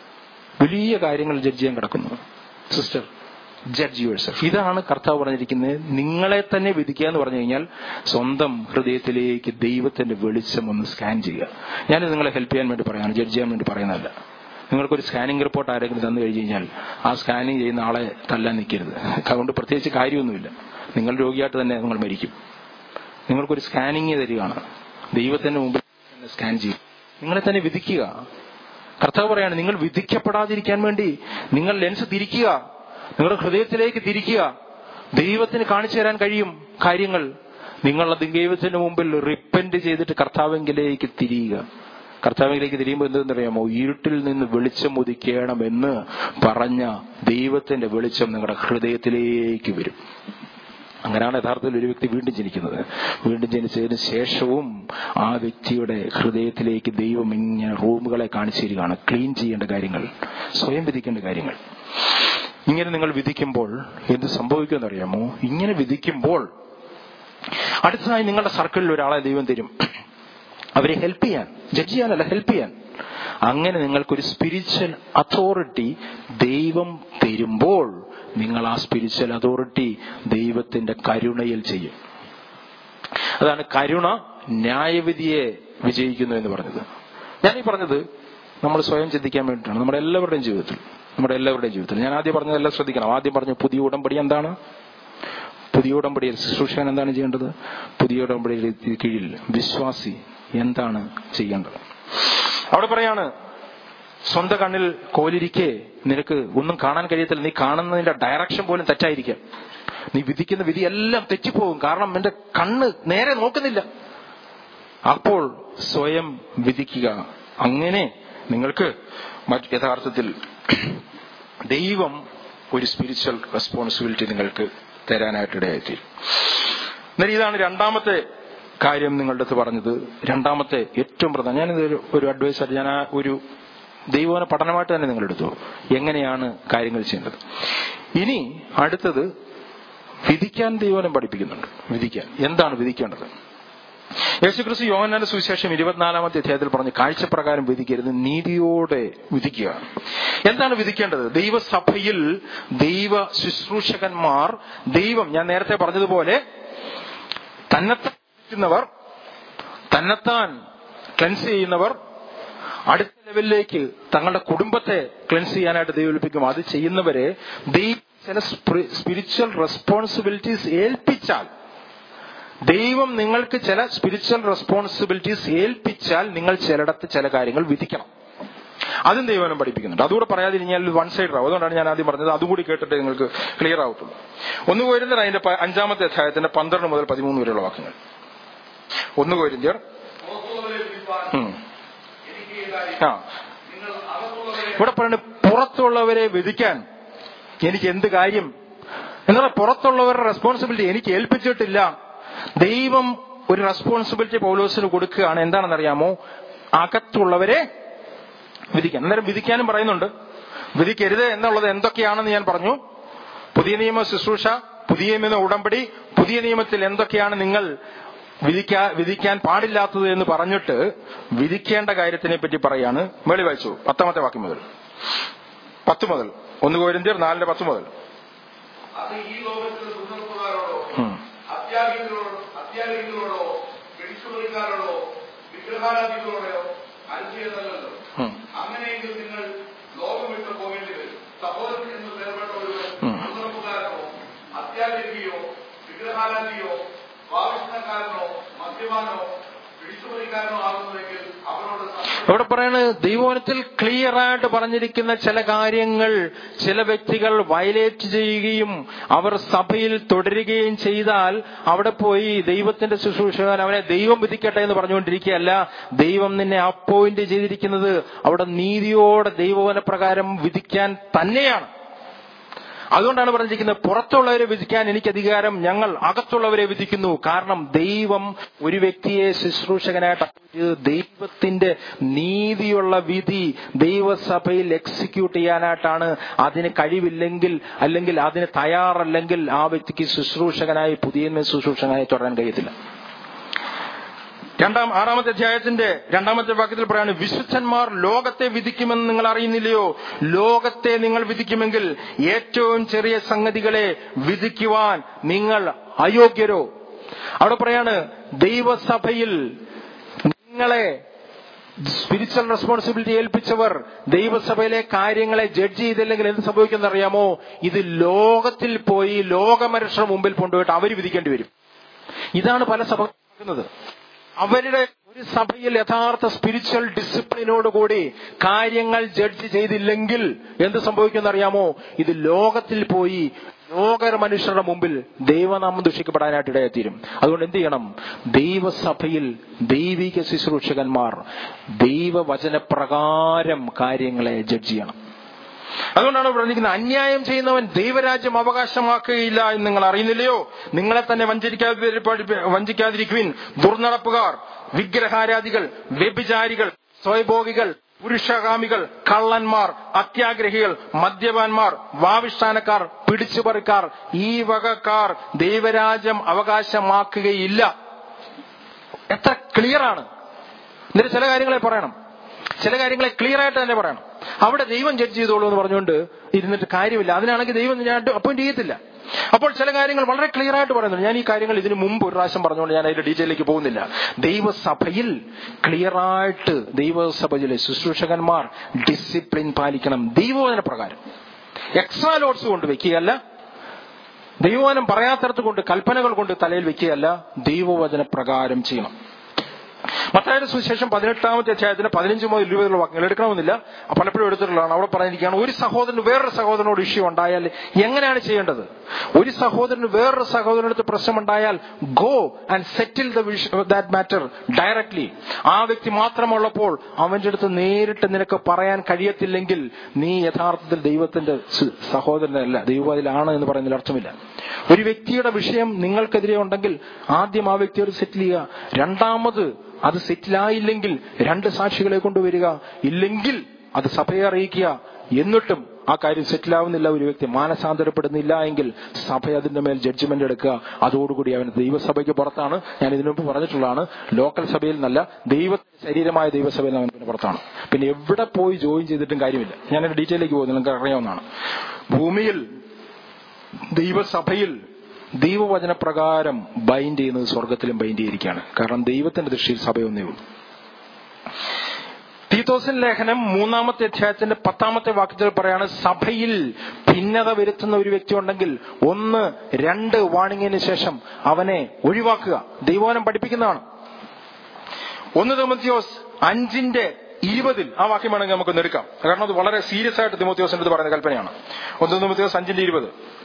വലിയ കാര്യങ്ങൾ ജഡ്ജ് ചെയ്യാൻ കിടക്കുന്നു സിസ്റ്റർ ജഡ്ജ് യുവർ ഇതാണ് കർത്താവ് പറഞ്ഞിരിക്കുന്നത് നിങ്ങളെ തന്നെ വിധിക്കുക എന്ന് പറഞ്ഞു കഴിഞ്ഞാൽ സ്വന്തം ഹൃദയത്തിലേക്ക് ദൈവത്തിന്റെ വെളിച്ചം ഒന്ന് സ്കാൻ ചെയ്യുക ഞാൻ നിങ്ങളെ ഹെൽപ്പ് ചെയ്യാൻ വേണ്ടി പറയാണ് ജഡ്ജ് ചെയ്യാൻ വേണ്ടി പറയുന്നതല്ല നിങ്ങൾക്കൊരു സ്കാനിംഗ് റിപ്പോർട്ട് ആരെങ്കിലും തന്നു കഴിഞ്ഞു കഴിഞ്ഞാൽ ആ സ്കാനിങ് ചെയ്യുന്ന ആളെ തല്ലാൻ നിൽക്കരുത് അതുകൊണ്ട് പ്രത്യേകിച്ച് കാര്യമൊന്നുമില്ല നിങ്ങൾ രോഗിയായിട്ട് തന്നെ നിങ്ങൾ മരിക്കും നിങ്ങൾക്കൊരു സ്കാനിങ് തരികയാണ് ദൈവത്തിന്റെ മുമ്പിൽ തന്നെ സ്കാൻ ചെയ്യും നിങ്ങളെ തന്നെ വിധിക്കുക കർത്താവ് പറയാണ് നിങ്ങൾ വിധിക്കപ്പെടാതിരിക്കാൻ വേണ്ടി നിങ്ങൾ ലെൻസ് തിരിക്കുക നിങ്ങളുടെ ഹൃദയത്തിലേക്ക് തിരിക്കുക ദൈവത്തിന് കാണിച്ചു തരാൻ കഴിയും കാര്യങ്ങൾ നിങ്ങൾ അത് ദൈവത്തിന് മുമ്പിൽ റിപ്പന്റ് ചെയ്തിട്ട് കർത്താവെങ്കിലേക്ക് തിരിയുക കർത്താവിലേക്ക് തിരിയുമ്പോൾ എന്തെന്നറിയാമോ ഇരുട്ടിൽ നിന്ന് വെളിച്ചം ഉദിക്കണമെന്ന് പറഞ്ഞ ദൈവത്തിന്റെ വെളിച്ചം നിങ്ങളുടെ ഹൃദയത്തിലേക്ക് വരും അങ്ങനെയാണ് യഥാർത്ഥത്തിൽ ഒരു വ്യക്തി വീണ്ടും ജനിക്കുന്നത് വീണ്ടും ജനിച്ചതിന് ശേഷവും ആ വ്യക്തിയുടെ ഹൃദയത്തിലേക്ക് ദൈവം ഇങ്ങനെ റൂമുകളെ കാണിച്ചു തരികയാണ് ക്ലീൻ ചെയ്യേണ്ട കാര്യങ്ങൾ സ്വയം വിധിക്കേണ്ട കാര്യങ്ങൾ ഇങ്ങനെ നിങ്ങൾ വിധിക്കുമ്പോൾ എന്ത് സംഭവിക്കുമെന്ന് അറിയാമോ ഇങ്ങനെ വിധിക്കുമ്പോൾ അടുത്തതായി നിങ്ങളുടെ സർക്കിളിൽ ഒരാളെ ദൈവം തരും അവരെ ഹെൽപ്പ് ചെയ്യാൻ ജഡ്ജ് ചെയ്യാനല്ല ഹെൽപ്പ് ചെയ്യാൻ അങ്ങനെ നിങ്ങൾക്കൊരു സ്പിരിച്വൽ അതോറിറ്റി ദൈവം തരുമ്പോൾ നിങ്ങൾ ആ സ്പിരിച്വൽ അതോറിറ്റി ദൈവത്തിന്റെ കരുണയിൽ ചെയ്യും അതാണ് കരുണ ന്യായവിധിയെ വിജയിക്കുന്നു എന്ന് പറഞ്ഞത് ഞാൻ ഈ പറഞ്ഞത് നമ്മൾ സ്വയം ചിന്തിക്കാൻ വേണ്ടിയിട്ടാണ് നമ്മുടെ എല്ലാവരുടെയും ജീവിതത്തിൽ നമ്മുടെ എല്ലാവരുടെയും ജീവിതത്തിൽ ഞാൻ ആദ്യം പറഞ്ഞതെല്ലാം ശ്രദ്ധിക്കണം ആദ്യം പറഞ്ഞു പുതിയ ഉടമ്പടി എന്താണ് പുതിയ ഉടമ്പടിയിൽ ശുശ്രൂഷകൻ എന്താണ് ചെയ്യേണ്ടത് പുതിയ ഉടമ്പടിയിൽ കീഴിൽ വിശ്വാസി എന്താണ് ചെയ്യേണ്ടത് അവിടെ പറയാണ് സ്വന്തം കണ്ണിൽ കോലിരിക്കെ നിനക്ക് ഒന്നും കാണാൻ കഴിയത്തില്ല നീ കാണുന്നതിന്റെ ഡയറക്ഷൻ പോലും തെറ്റായിരിക്കാം നീ വിധിക്കുന്ന വിധിയെല്ലാം തെറ്റിപ്പോകും കാരണം എന്റെ കണ്ണ് നേരെ നോക്കുന്നില്ല അപ്പോൾ സ്വയം വിധിക്കുക അങ്ങനെ നിങ്ങൾക്ക് മറ്റ് യഥാർത്ഥത്തിൽ ദൈവം ഒരു സ്പിരിച്വൽ റെസ്പോൺസിബിലിറ്റി നിങ്ങൾക്ക് തരാനായിട്ട് ഇടയായിത്തീരും എന്നാൽ ഇതാണ് രണ്ടാമത്തെ കാര്യം നിങ്ങളുടെ അടുത്ത് പറഞ്ഞത് രണ്ടാമത്തെ ഏറ്റവും പ്രധാനം ഞാനിത് ഒരു- ഒരു അഡ്വൈസ് ആയിട്ട് ഞാൻ ആ ഒരു ദൈവവന പഠനമായിട്ട് തന്നെ നിങ്ങൾ എടുത്തു എങ്ങനെയാണ് കാര്യങ്ങൾ ചെയ്യേണ്ടത് ഇനി അടുത്തത് വിധിക്കാൻ ദൈവനം പഠിപ്പിക്കുന്നുണ്ട് വിധിക്കാൻ എന്താണ് വിധിക്കേണ്ടത് യേശുക്രിസ്തു യോഹന്നാന്റെ സുവിശേഷം ഇരുപത്തിനാലാമത്തെ അധ്യായത്തിൽ പറഞ്ഞ് കാഴ്ചപ്രകാരം വിധിക്കരുത് നീതിയോടെ വിധിക്കുക എന്താണ് വിധിക്കേണ്ടത് ദൈവസഭയിൽ ദൈവ ശുശ്രൂഷകന്മാർ ദൈവം ഞാൻ നേരത്തെ പറഞ്ഞതുപോലെ തന്നെത്താൻ വിധിക്കുന്നവർ തന്നെത്താൻ ക്ലെൻസ് ചെയ്യുന്നവർ അടുത്ത ലെവലിലേക്ക് തങ്ങളുടെ കുടുംബത്തെ ക്ലെൻസ് ചെയ്യാനായിട്ട് ദൈവം ഏൽപ്പിക്കും അത് ചെയ്യുന്നവരെ ദൈവം ചില സ്പിരിച്വൽ റെസ്പോൺസിബിലിറ്റീസ് ഏൽപ്പിച്ചാൽ ദൈവം നിങ്ങൾക്ക് ചില സ്പിരിച്വൽ റെസ്പോൺസിബിലിറ്റീസ് ഏൽപ്പിച്ചാൽ നിങ്ങൾ ചിലയിടത്ത് ചില കാര്യങ്ങൾ വിധിക്കണം അതും ദൈവനം പഠിപ്പിക്കുന്നുണ്ട് അതുകൂടെ പറയാതിരിഞ്ഞാൽ വൺ സൈഡ് ആവും അതുകൊണ്ടാണ് ഞാൻ ആദ്യം പറഞ്ഞത് അതുകൂടി കേട്ടിട്ട് നിങ്ങൾക്ക് ക്ലിയർ ആവത്തുള്ളൂ ഒന്ന് കോരിന്ത്യർ അതിന്റെ പ- അഞ്ചാമത്തെ അധ്യായത്തിന്റെ പന്ത്രണ്ട് മുതൽ പതിമൂന്ന് വരെയുള്ള വാക്യങ്ങൾ ഒന്ന് കോരിന്ത്യർ പുറത്തുള്ളവരെ വിധിപ്പാൻ ഉം. എനിക്ക് ഈ കാര്യം ആ നിങ്ങൾ അകത്തുള്ളവരെ ഇവിടെ പറയുന്നത് പുറത്തുള്ളവരെ വിധിക്കാൻ എനിക്ക് എന്ത് കാര്യം എന്നാൽ പുറത്തുള്ളവരുടെ റെസ്പോൺസിബിലിറ്റി എനിക്ക് ഏൽപ്പിച്ചിട്ടില്ല ദൈവം ഒരു റെസ്പോൺസിബിലിറ്റി പൗലോസിന് കൊടുക്കുകയാണ് എന്താണെന്നറിയാമോ അകത്തുള്ളവരെ വിധിക്കാൻ അന്നേരം വിധിക്കാനും പറയുന്നുണ്ട് വിധിക്കരുത് എന്നുള്ളത് എന്തൊക്കെയാണെന്ന് ഞാൻ പറഞ്ഞു പുതിയ നിയമ ശുശ്രൂഷ പുതിയ നിയമ ഉടമ്പടി പുതിയ നിയമത്തിൽ എന്തൊക്കെയാണ് നിങ്ങൾ വിധിക്കാ വിധിക്കാൻ പാടില്ലാത്തത് എന്ന് പറഞ്ഞിട്ട് വിധിക്കേണ്ട കാര്യത്തിനെ പറ്റി പറയാണ് മേളി വായിച്ചു പത്താമത്തെ വാക്യം മുതൽ പത്ത് മുതൽ ഒന്ന് കോരിന്ത്യർ നാലിന്റെ പത്ത് മുതൽ അത് ഈ ലോകത്തിലെ ദുർനടപ്പുകാരോടോ ഉം. അത്യാഹികളോടോ അത്യാഹികളോടോ പിടിച്ചുപറിക്കാരോടോ വിഗ്രഹാരാധികളോടോ അനുചിതല്ലോ ഉം. അങ്ങനെയെങ്കിൽ നിങ്ങൾ ലോകം വിട്ട് പോകേണ്ടി വരും സഹോദരൻ എന്ന് പേർപ്പെട്ട ഒരുവൻ ഉം. ദുർനടപ്പുകാരനോ അത്യാഗ്രഹിയോ വിഗ്രഹാരാധിയോ ഭാവിഷ്ണക്കാരനോ മദ്യപാനോ പിടിച്ചുപറിക്കാരനോ ആകുന്നുവെങ്കിൽ അവരോട് സത്യം ഇവിടെ പറയാണ് ദൈവവനത്തിൽ ക്ലിയർ ആയിട്ട് പറഞ്ഞിരിക്കുന്ന ചില കാര്യങ്ങൾ ചില വ്യക്തികൾ വയലേറ്റ് ചെയ്യുകയും അവർ സഭയിൽ തുടരുകയും ചെയ്താൽ അവിടെ പോയി ദൈവത്തിന്റെ ശുശ്രൂഷകൻ അവനെ ദൈവം വിധിക്കട്ടെ എന്ന് പറഞ്ഞുകൊണ്ടിരിക്കുകയല്ല ദൈവം നിന്നെ അപ്പോയിന്റ് ചെയ്തിരിക്കുന്നത് അവിടെ നീതിയോടെ ദൈവവന പ്രകാരം വിധിക്കാൻ തന്നെയാണ് അതുകൊണ്ടാണ് പറഞ്ഞിരിക്കുന്നത് പുറത്തുള്ളവരെ വിധിക്കാൻ എനിക്ക് അധികാരം ഞങ്ങൾ അകത്തുള്ളവരെ വിധിക്കുന്നു കാരണം ദൈവം ഒരു വ്യക്തിയെ ശുശ്രൂഷകനായിട്ട് അപ്പോയിന്റ് ദൈവത്തിന്റെ നീതിയുള്ള വിധി ദൈവസഭയിൽ എക്സിക്യൂട്ട് ചെയ്യാനായിട്ടാണ് അതിന് കഴിവില്ലെങ്കിൽ അല്ലെങ്കിൽ അതിന് തയ്യാറല്ലെങ്കിൽ ആ വ്യക്തിക്ക് ശുശ്രൂഷകനായി പുതിയ ശുശ്രൂഷകനായി തുടരാൻ കഴിയത്തില്ല രണ്ടാം ആറാമത്തെ അധ്യായത്തിന്റെ രണ്ടാമത്തെ വാക്യത്തിൽ പറയാണ് വിശുദ്ധന്മാർ ലോകത്തെ വിധിക്കുമെന്ന് നിങ്ങൾ അറിയുന്നില്ലയോ ലോകത്തെ നിങ്ങൾ വിധിക്കുമെങ്കിൽ ഏറ്റവും ചെറിയ സംഗതികളെ വിധിക്കുവാൻ നിങ്ങൾ അയോഗ്യരോ അവിടെ പറയാണ് ദൈവസഭയിൽ നിങ്ങളെ സ്പിരിച്വൽ റെസ്പോൺസിബിലിറ്റി ഏൽപ്പിച്ചവർ ദൈവസഭയിലെ കാര്യങ്ങളെ ജഡ്ജ് ചെയ്തില്ലെങ്കിൽ എന്ത് സംഭവിക്കുന്ന അറിയാമോ ഇത് ലോകത്തിൽ പോയി ലോകമനുഷ്യരുടെ മുമ്പിൽ കൊണ്ടുപോയിട്ട് അവർ വിധിക്കേണ്ടി വരും ഇതാണ് പല സഭ നടക്കുന്നത് അവരുടെ ഒരു സഭയിൽ യഥാർത്ഥ സ്പിരിച്വൽ ഡിസിപ്ലിനോടുകൂടി കാര്യങ്ങൾ ജഡ്ജ് ചെയ്തില്ലെങ്കിൽ എന്ത് സംഭവിക്കുമെന്ന് അറിയാമോ ഇത് ലോകത്തിൽ പോയി ലോക മനുഷ്യരുടെ മുമ്പിൽ ദൈവനാമം ദുഷിക്കപ്പെടാനായിട്ട് ഇടയെത്തീരും അതുകൊണ്ട് എന്ത് ചെയ്യണം ദൈവസഭയിൽ ദൈവിക ശുശ്രൂഷകന്മാർ ദൈവവചനപ്രകാരം കാര്യങ്ങളെ ജഡ്ജ് ചെയ്യണം അതുകൊണ്ടാണ് പറഞ്ഞിരിക്കുന്നത് അന്യായം ചെയ്യുന്നവൻ ദൈവരാജ്യം അവകാശമാക്കുകയില്ല എന്ന് നിങ്ങൾ അറിയുന്നില്ലയോ നിങ്ങളെ തന്നെ വഞ്ചിക്കാതി വഞ്ചിക്കാതിരിക്കുവിൻ ദുർനടപ്പുകാർ വിഗ്രഹാരാധികൾ വ്യഭിചാരികൾ സ്വയഭോഗികൾ പുരുഷകാമികൾ കള്ളന്മാർ അത്യാഗ്രഹികൾ മദ്യപാന്മാർ വാവിഷ്ഠാനക്കാർ പിടിച്ചുപറിക്കാർ ഈ വകക്കാർ ദൈവരാജ്യം അവകാശമാക്കുകയില്ല എത്ര ക്ലിയർ ആണ് എന്നിട്ട് ചില കാര്യങ്ങളെ പറയണം ചില കാര്യങ്ങളെ ക്ലിയർ ആയിട്ട് തന്നെ പറയണം അവിടെ ദൈവം ജഡ്ജ് ചെയ്തോളൂ എന്ന് പറഞ്ഞുകൊണ്ട് ഇരുന്നിട്ട് കാര്യമില്ല അതിനാണെങ്കിൽ ദൈവം ഞാൻ അപ്പോയിന്റ് ചെയ്യത്തില്ല അപ്പോൾ ചില കാര്യങ്ങൾ വളരെ ക്ലിയർ ആയിട്ട് പറയുന്നുണ്ട് ഞാൻ ഈ കാര്യങ്ങൾ ഇതിനു മുമ്പ് ഒരു പ്രാവശ്യം പറഞ്ഞുകൊണ്ട് ഞാൻ അതിന്റെ ഡീറ്റെയിലേക്ക് പോകുന്നില്ല ദൈവസഭയിൽ ക്ലിയർ ആയിട്ട് ദൈവസഭയിലെ ശുശ്രൂഷകന്മാർ ഡിസിപ്ലിൻ പാലിക്കണം ദൈവവചന പ്രകാരം എക്സ്ട്രാ ലോഡ്സ് കൊണ്ട് വെക്കുകയല്ല ദൈവവചനം പറയാത്തടത്ത് കൊണ്ട് കൽപ്പനകൾ കൊണ്ട് തലയിൽ വെക്കുകയല്ല ദൈവവചന പ്രകാരം ചെയ്യണം മത്തായുടെ സുവിശേഷം പതിനെട്ടാമത്തെ അധ്യായത്തിന് പതിനഞ്ച് മുതൽ ഇരുപതുള്ള വാക്യങ്ങൾ എടുക്കണമെന്നില്ല പലപ്പോഴും എടുത്തിട്ടുള്ളതാണ് അവിടെ പറഞ്ഞിരിക്കുകയാണ് ഒരു സഹോദരന് വേറൊരു സഹോദരനോട് ഇഷ്യൂ ഉണ്ടായാൽ എങ്ങനെയാണ് ചെയ്യേണ്ടത് ഒരു സഹോദരന് വേറൊരു സഹോദരനടുത്ത് പ്രശ്നമുണ്ടായാൽ go and settle the that matter directly ആ വ്യക്തി മാത്രമുള്ളപ്പോൾ അവന്റെ അടുത്ത് നേരിട്ട് നിനക്ക് പറയാൻ കഴിയത്തില്ലെങ്കിൽ നീ യഥാർത്ഥത്തിൽ ദൈവത്തിന്റെ സ- സഹോദരനല്ല ദൈവവാദിലാണ് എന്ന് പറയുന്നതിൽ അർത്ഥമില്ല ഒരു വ്യക്തിയുടെ വിഷയം നിങ്ങൾക്കെതിരെ ഉണ്ടെങ്കിൽ ആദ്യം ആ വ്യക്തിയോട് സെറ്റിൽ ചെയ്യുക രണ്ടാമത് അത് സെറ്റിലായില്ലെങ്കിൽ രണ്ട് സാക്ഷികളെ കൊണ്ടുവരിക ഇല്ലെങ്കിൽ അത് സഭയെ അറിയിക്കുക എന്നിട്ടും ആ കാര്യം സെറ്റിലാവുന്നില്ല ഒരു വ്യക്തി മാനസാന്തരപ്പെടുന്നില്ല എങ്കിൽ സഭ അതിന്റെ മേൽ ജഡ്ജ്മെന്റ് എടുക്കുക അതോടുകൂടി അവൻ ദൈവസഭയ്ക്ക് പുറത്താണ് ഞാൻ ഇതിനു മുമ്പ് പറഞ്ഞിട്ടുള്ളതാണ് ലോക്കൽ സഭയിൽ നിന്നല്ല ദൈവ ശരീരമായ ദൈവസഭയിൽ അവൻ പിന്നെ പുറത്താണ് പിന്നെ എവിടെ പോയി ജോയിൻ ചെയ്തിട്ടും കാര്യമില്ല ഞാൻ അതിന്റെ ഡീറ്റെയിലേക്ക് പോകുന്നത് നിങ്ങൾക്ക് അറിയാവുന്നതാണ് ഭൂമിയിൽ ദൈവസഭയിൽ ദൈവവചന പ്രകാരം ബൈൻഡ് ചെയ്യുന്നത് സ്വർഗത്തിലും ബൈൻഡ് ചെയ്തിരിക്കുകയാണ് കാരണം ദൈവത്തിന്റെ ദൃഷ്ടിയിൽ സഭയൊന്നേ ഉള്ളൂ തീത്തോസിൻ ലേഖനം മൂന്നാമത്തെ അധ്യായത്തിന്റെ പത്താമത്തെ വാക്യത്തിൽ പറയാണ് സഭയിൽ ഭിന്നത വരുത്തുന്ന ഒരു വ്യക്തി ഉണ്ടെങ്കിൽ ഒന്ന് രണ്ട് വാണിങ്ങിന് ശേഷം അവനെ ഒഴിവാക്കുക ദൈവവനം പഠിപ്പിക്കുന്നതാണ് ഒന്ന് തിമോത്തിയോസ് അഞ്ചിന്റെ ഇരുപതിൽ ആ വാക്യം വേണമെങ്കിൽ നമുക്കൊന്ന് എടുക്കാം കാരണം അത് വളരെ സീരിയസ് ആയിട്ട് തിമോത്തിയോസിന്റെ അടുത്ത് പറയുന്ന കൽപ്പനയാണ് ഒന്ന് തിമോത്തിയോസ് അഞ്ചിന്റെ ഇരുപത്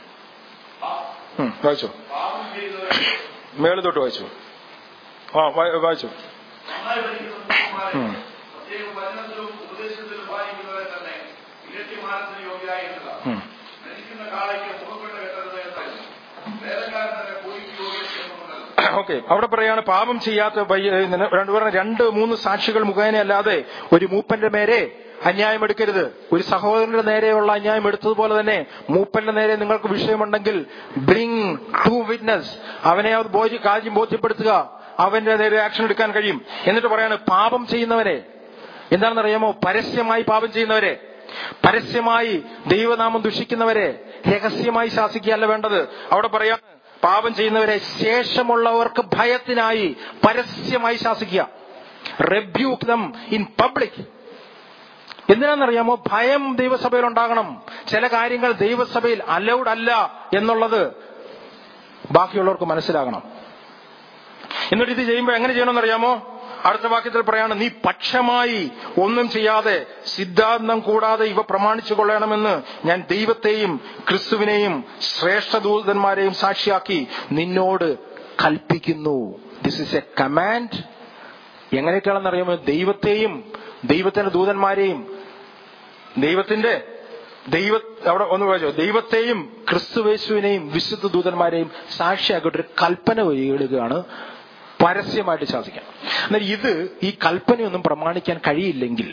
ഉം, വായിച്ചോ പാപം ചെയ്തവരെ മേള് തൊട്ട് വായിച്ചു ആ വാ- വായിച്ചു നന്നായി ഭരിക്കുന്ന പുരുഷന്മാരെ പ്രത്യേക വചനത്തിലും ഉപദേശത്തിലും വായിക്കുന്നവരെ തന്നെ ഇരട്ടിമാനത്തിന് യോഗ്യരായിട്ടില്ല ഉം. മരിക്കുന്ന കാളയ്ക്ക് മുഖപ്പെട്ട് കെട്ടരുത് എന്നല്ല വേലക്കാരൻ തന്നെ കൂലിക്ക് യോഗ്യത എന്നുള്ളതല്ല ഓക്കെ അവിടെ പറയാണ് പാപം ചെയ്യാത്ത പയ്യ- ഇതിന് രണ്ട് പറഞ്ഞ രണ്ട് മൂന്ന് സാക്ഷികൾ മുഖേന അല്ലാതെ ഒരു മൂപ്പന്റെ മേരെ അന്യായം എടുക്കരുത് ഒരു സഹോദരന്റെ നേരെയുള്ള അന്യായം എടുത്തതുപോലെ തന്നെ മൂപ്പന്റെ നേരെ നിങ്ങൾക്ക് വിഷയമുണ്ടെങ്കിൽ ബ്രിങ് ടു വിറ്റ്നസ് അവനെ അത് ബോധ്യ കാര്യം ബോധ്യപ്പെടുത്തുക അവന്റെ നേരെ ആക്ഷൻ എടുക്കാൻ കഴിയും എന്നിട്ട് പറയാണ് പാപം ചെയ്യുന്നവനെ എന്താണെന്നറിയാമോ പരസ്യമായി പാപം ചെയ്യുന്നവരെ പരസ്യമായി ദൈവനാമം ദുഷിക്കുന്നവരെ രഹസ്യമായി ശാസിക്കുകയല്ല വേണ്ടത് അവിടെ പറയാം പാപം ചെയ്യുന്നവരെ ശേഷമുള്ളവർക്ക് ഭയത്തിനായി പരസ്യമായി ശാസിക്കുക റെബ്യൂക്ക് ദം ഇൻ പബ്ലിക് എന്തിനാണെന്നറിയാമോ ഭയം ദൈവസഭയിൽ ഉണ്ടാകണം ചില കാര്യങ്ങൾ ദൈവസഭയിൽ അലൗഡ് അല്ല എന്നുള്ളത് ബാക്കിയുള്ളവർക്ക് മനസ്സിലാകണം എന്നിട്ട് ഇത് ചെയ്യുമ്പോൾ എങ്ങനെ ചെയ്യണമെന്നറിയാമോ അടുത്ത വാക്യത്തിൽ പറയാണ് നീ പക്ഷമായി ഒന്നും ചെയ്യാതെ സിദ്ധാന്തം കൂടാതെ ഇവ പ്രമാണിച്ചു കൊള്ളണമെന്ന് ഞാൻ ദൈവത്തെയും ക്രിസ്തുവിനെയും ശ്രേഷ്ഠദൂതന്മാരെയും സാക്ഷിയാക്കി നിന്നോട് കൽപ്പിക്കുന്നു ദിസ് ഇസ് എ കമാൻഡ് എങ്ങനെയൊക്കെയാണെന്നറിയാമോ ദൈവത്തെയും ദൈവത്തിന്റെ ദൂതന്മാരെയും ദൈവത്തിന്റെ ദൈവ അവിടെ ഒന്ന് വായിച്ചോ ദൈവത്തെയും ക്രിസ്തുവേശുവിനെയും വിശുദ്ധ ദൂതന്മാരെയും സാക്ഷിയാക്കിയിട്ട് ഒരു കൽപ്പന വരികയാണ് പരസ്യമായിട്ട് ശാസിക്കാം എന്നാൽ ഇത് ഈ കൽപ്പനയൊന്നും പ്രമാണിക്കാൻ കഴിയില്ലെങ്കിൽ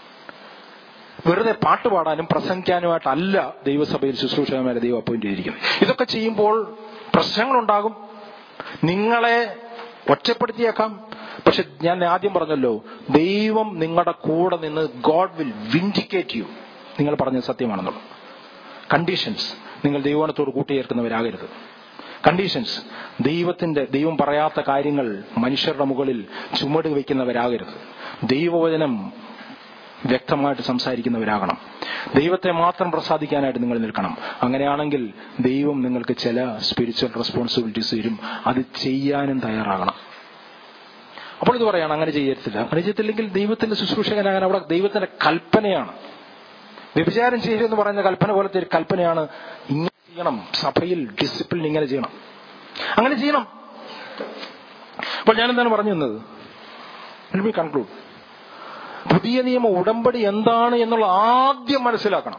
വെറുതെ പാട്ട് പാടാനും പ്രസംഗിക്കാനുമായിട്ടല്ല ദൈവസഭയിൽ ശുശ്രൂഷകന്മാരെ ദൈവം അപ്പോയിന്റ് ചെയ്തിരിക്കുന്നത് ഇതൊക്കെ ചെയ്യുമ്പോൾ പ്രശ്നങ്ങളുണ്ടാകും നിങ്ങളെ ഒറ്റപ്പെടുത്തിയേക്കാം പക്ഷെ ഞാൻ ആദ്യം പറഞ്ഞല്ലോ ദൈവം നിങ്ങളുടെ കൂടെ നിന്ന് ഗോഡ് വിൽ വിൻഡിക്കേറ്റ് യു നിങ്ങൾ പറഞ്ഞത് സത്യമാണെന്നുള്ളത് കണ്ടീഷൻസ് നിങ്ങൾ ദൈവവനത്തോട് കൂട്ടിയേർക്കുന്നവരാകരുത് കണ്ടീഷൻസ് ദൈവത്തിന്റെ ദൈവം പറയാത്ത കാര്യങ്ങൾ മനുഷ്യരുടെ മുകളിൽ ചുമട് വയ്ക്കുന്നവരാകരുത് ദൈവവചനം വ്യക്തമായിട്ട് സംസാരിക്കുന്നവരാകണം ദൈവത്തെ മാത്രം പ്രസാദിക്കാനായിട്ട് നിങ്ങൾ നിൽക്കണം അങ്ങനെയാണെങ്കിൽ ദൈവം നിങ്ങൾക്ക് ചില സ്പിരിച്വൽ റെസ്പോൺസിബിലിറ്റീസ് തരും അത് ചെയ്യാനും തയ്യാറാകണം അപ്പോൾ ഇത് പറയാണ് അങ്ങനെ ചെയ്യത്തില്ല അങ്ങനെ ചെയ്യത്തില്ലെങ്കിൽ ദൈവത്തിന്റെ ശുശ്രൂഷകനാകാൻ അവിടെ ദൈവത്തിന്റെ കൽപ്പനയാണ് വ്യഭിചാരം ചെയ്യരുതെന്ന് പറയുന്ന കൽപ്പന പോലത്തെ ഒരു കൽപ്പനയാണ് ഇങ്ങനെ ചെയ്യണം സഭയിൽ ഡിസിപ്ലിൻ ഇങ്ങനെ ചെയ്യണം അങ്ങനെ ചെയ്യണം അപ്പോൾ ഞാൻ എന്താണ് പറഞ്ഞു തന്നത് കൺക്ലൂഡ് പുതിയ നിയമ ഉടമ്പടി എന്താണ് എന്നുള്ള ആദ്യം മനസ്സിലാക്കണം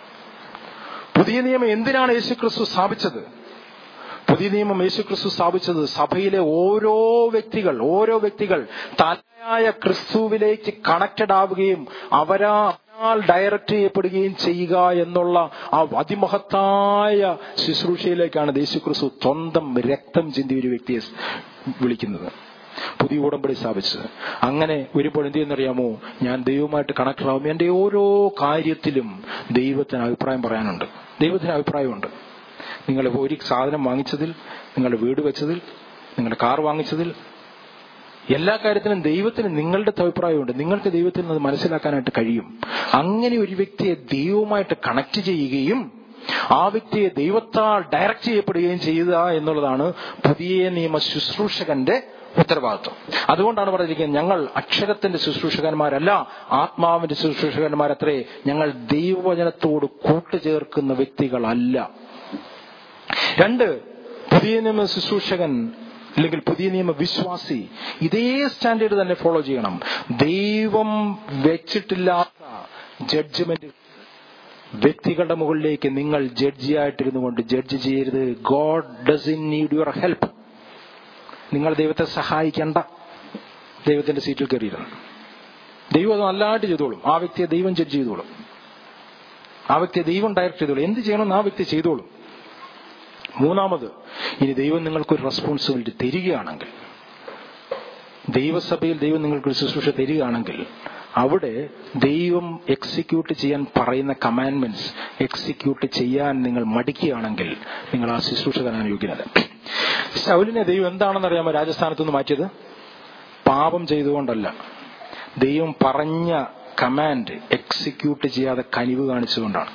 പുതിയ നിയമം എന്തിനാണ് യേശുക്രിസ്തു സ്ഥാപിച്ചത് പുതിയ നിയമം യേശുക്രിസ്തു സ്ഥാപിച്ചത് സഭയിലെ ഓരോ വ്യക്തികൾ ഓരോ വ്യക്തികൾ തലയായ ക്രിസ്തുവിലേക്ക് കണക്റ്റഡ് ആവുകയും അവരാ അവരാൽ ഡയറക്റ്റ് ചെയ്യപ്പെടുകയും ചെയ്യുക എന്നുള്ള ആ അതിമഹത്തായ ശുശ്രൂഷയിലേക്കാണ് യേശുക്രിസ്തു സ്വന്തം രക്തം ചിന്തി ഒരു വ്യക്തിയെ വിളിക്കുന്നത് പുതിയ ഉടമ്പടി സ്ഥാപിച്ചത് അങ്ങനെ വരുമ്പോൾ എന്ത് ചെയ്യുന്നറിയാമോ ഞാൻ ദൈവമായിട്ട് കണക്ട് ആവും എന്റെ ഓരോ കാര്യത്തിലും ദൈവത്തിന് അഭിപ്രായം പറയാനുണ്ട് ദൈവത്തിന് അഭിപ്രായമുണ്ട് നിങ്ങൾ ഒരു സാധനം വാങ്ങിച്ചതിൽ നിങ്ങളുടെ വീട് വെച്ചതിൽ നിങ്ങളുടെ കാർ വാങ്ങിച്ചതിൽ എല്ലാ കാര്യത്തിലും ദൈവത്തിന് നിങ്ങളുടെ അഭിപ്രായമുണ്ട് നിങ്ങൾക്ക് ദൈവത്തിൽ നിന്ന് മനസ്സിലാക്കാനായിട്ട് കഴിയും അങ്ങനെ ഒരു വ്യക്തിയെ ദൈവവുമായിട്ട് കണക്ട് ചെയ്യുകയും ആ വ്യക്തിയെ ദൈവത്താൽ ഡയറക്റ്റ് ചെയ്യപ്പെടുകയും ചെയ്യുക എന്നുള്ളതാണ് പുതിയ നിയമ ശുശ്രൂഷകന്റെ ഉത്തരവാദിത്വം അതുകൊണ്ടാണ് പറഞ്ഞിരിക്കുന്നത് ഞങ്ങൾ അക്ഷരത്തിന്റെ ശുശ്രൂഷകന്മാരല്ല ആത്മാവിന്റെ ശുശ്രൂഷകന്മാരത്രേ ഞങ്ങൾ ദൈവവചനത്തോട് കൂട്ടുചേർക്കുന്ന വ്യക്തികളല്ല രണ്ട് പുതിയ നിയമ ശുശ്രൂഷകൻ അല്ലെങ്കിൽ പുതിയ നിയമ വിശ്വാസി ഇതേ സ്റ്റാൻഡേർഡ് തന്നെ ഫോളോ ചെയ്യണം ദൈവം വെച്ചിട്ടില്ലാത്ത ജഡ്ജ്മെന്റ് വ്യക്തികളുടെ മുകളിലേക്ക് നിങ്ങൾ ജഡ്ജിയായിട്ടിരുന്നു കൊണ്ട് ജഡ്ജ് ചെയ്യരുത് God does in need your help നിങ്ങൾ ദൈവത്തെ സഹായിക്കേണ്ട ദൈവത്തിന്റെ സീറ്റിൽ കയറിയിരുന്നു ദൈവം അത് നല്ലതായിട്ട് ചെയ്തോളും ആ വ്യക്തിയെ ദൈവം ജഡ്ജ് ചെയ്തോളും ആ വ്യക്തിയെ ദൈവം ഡയറക്ട് ചെയ്തോളും എന്ത് ചെയ്യണമെന്ന് ആ വ്യക്തി ചെയ്തോളും മൂന്നാമത് ഇനി ദൈവം നിങ്ങൾക്കൊരു റെസ്പോൺസിബിലിറ്റി തരികയാണെങ്കിൽ ദൈവസഭയിൽ ദൈവം നിങ്ങൾക്കൊരു ശുശ്രൂഷ തരികയാണെങ്കിൽ അവിടെ ദൈവം എക്സിക്യൂട്ട് ചെയ്യാൻ പറയുന്ന കമാൻഡ്മെന്റ്സ് എക്സിക്യൂട്ട് ചെയ്യാൻ നിങ്ങൾ മടിക്കുകയാണെങ്കിൽ നിങ്ങൾ ആ ശുശ്രൂഷകനാണ് യോഗ്യനല്ല ശൗലിനെ ദൈവം എന്താണെന്ന് അറിയാമോ രാജസ്ഥാനത്ത് നിന്ന് മാറ്റിയത് പാപം ചെയ്തുകൊണ്ടല്ല ദൈവം പറഞ്ഞ കമാൻഡ് എക്സിക്യൂട്ട് ചെയ്യാതെ കനിവ് കാണിച്ചുകൊണ്ടാണ്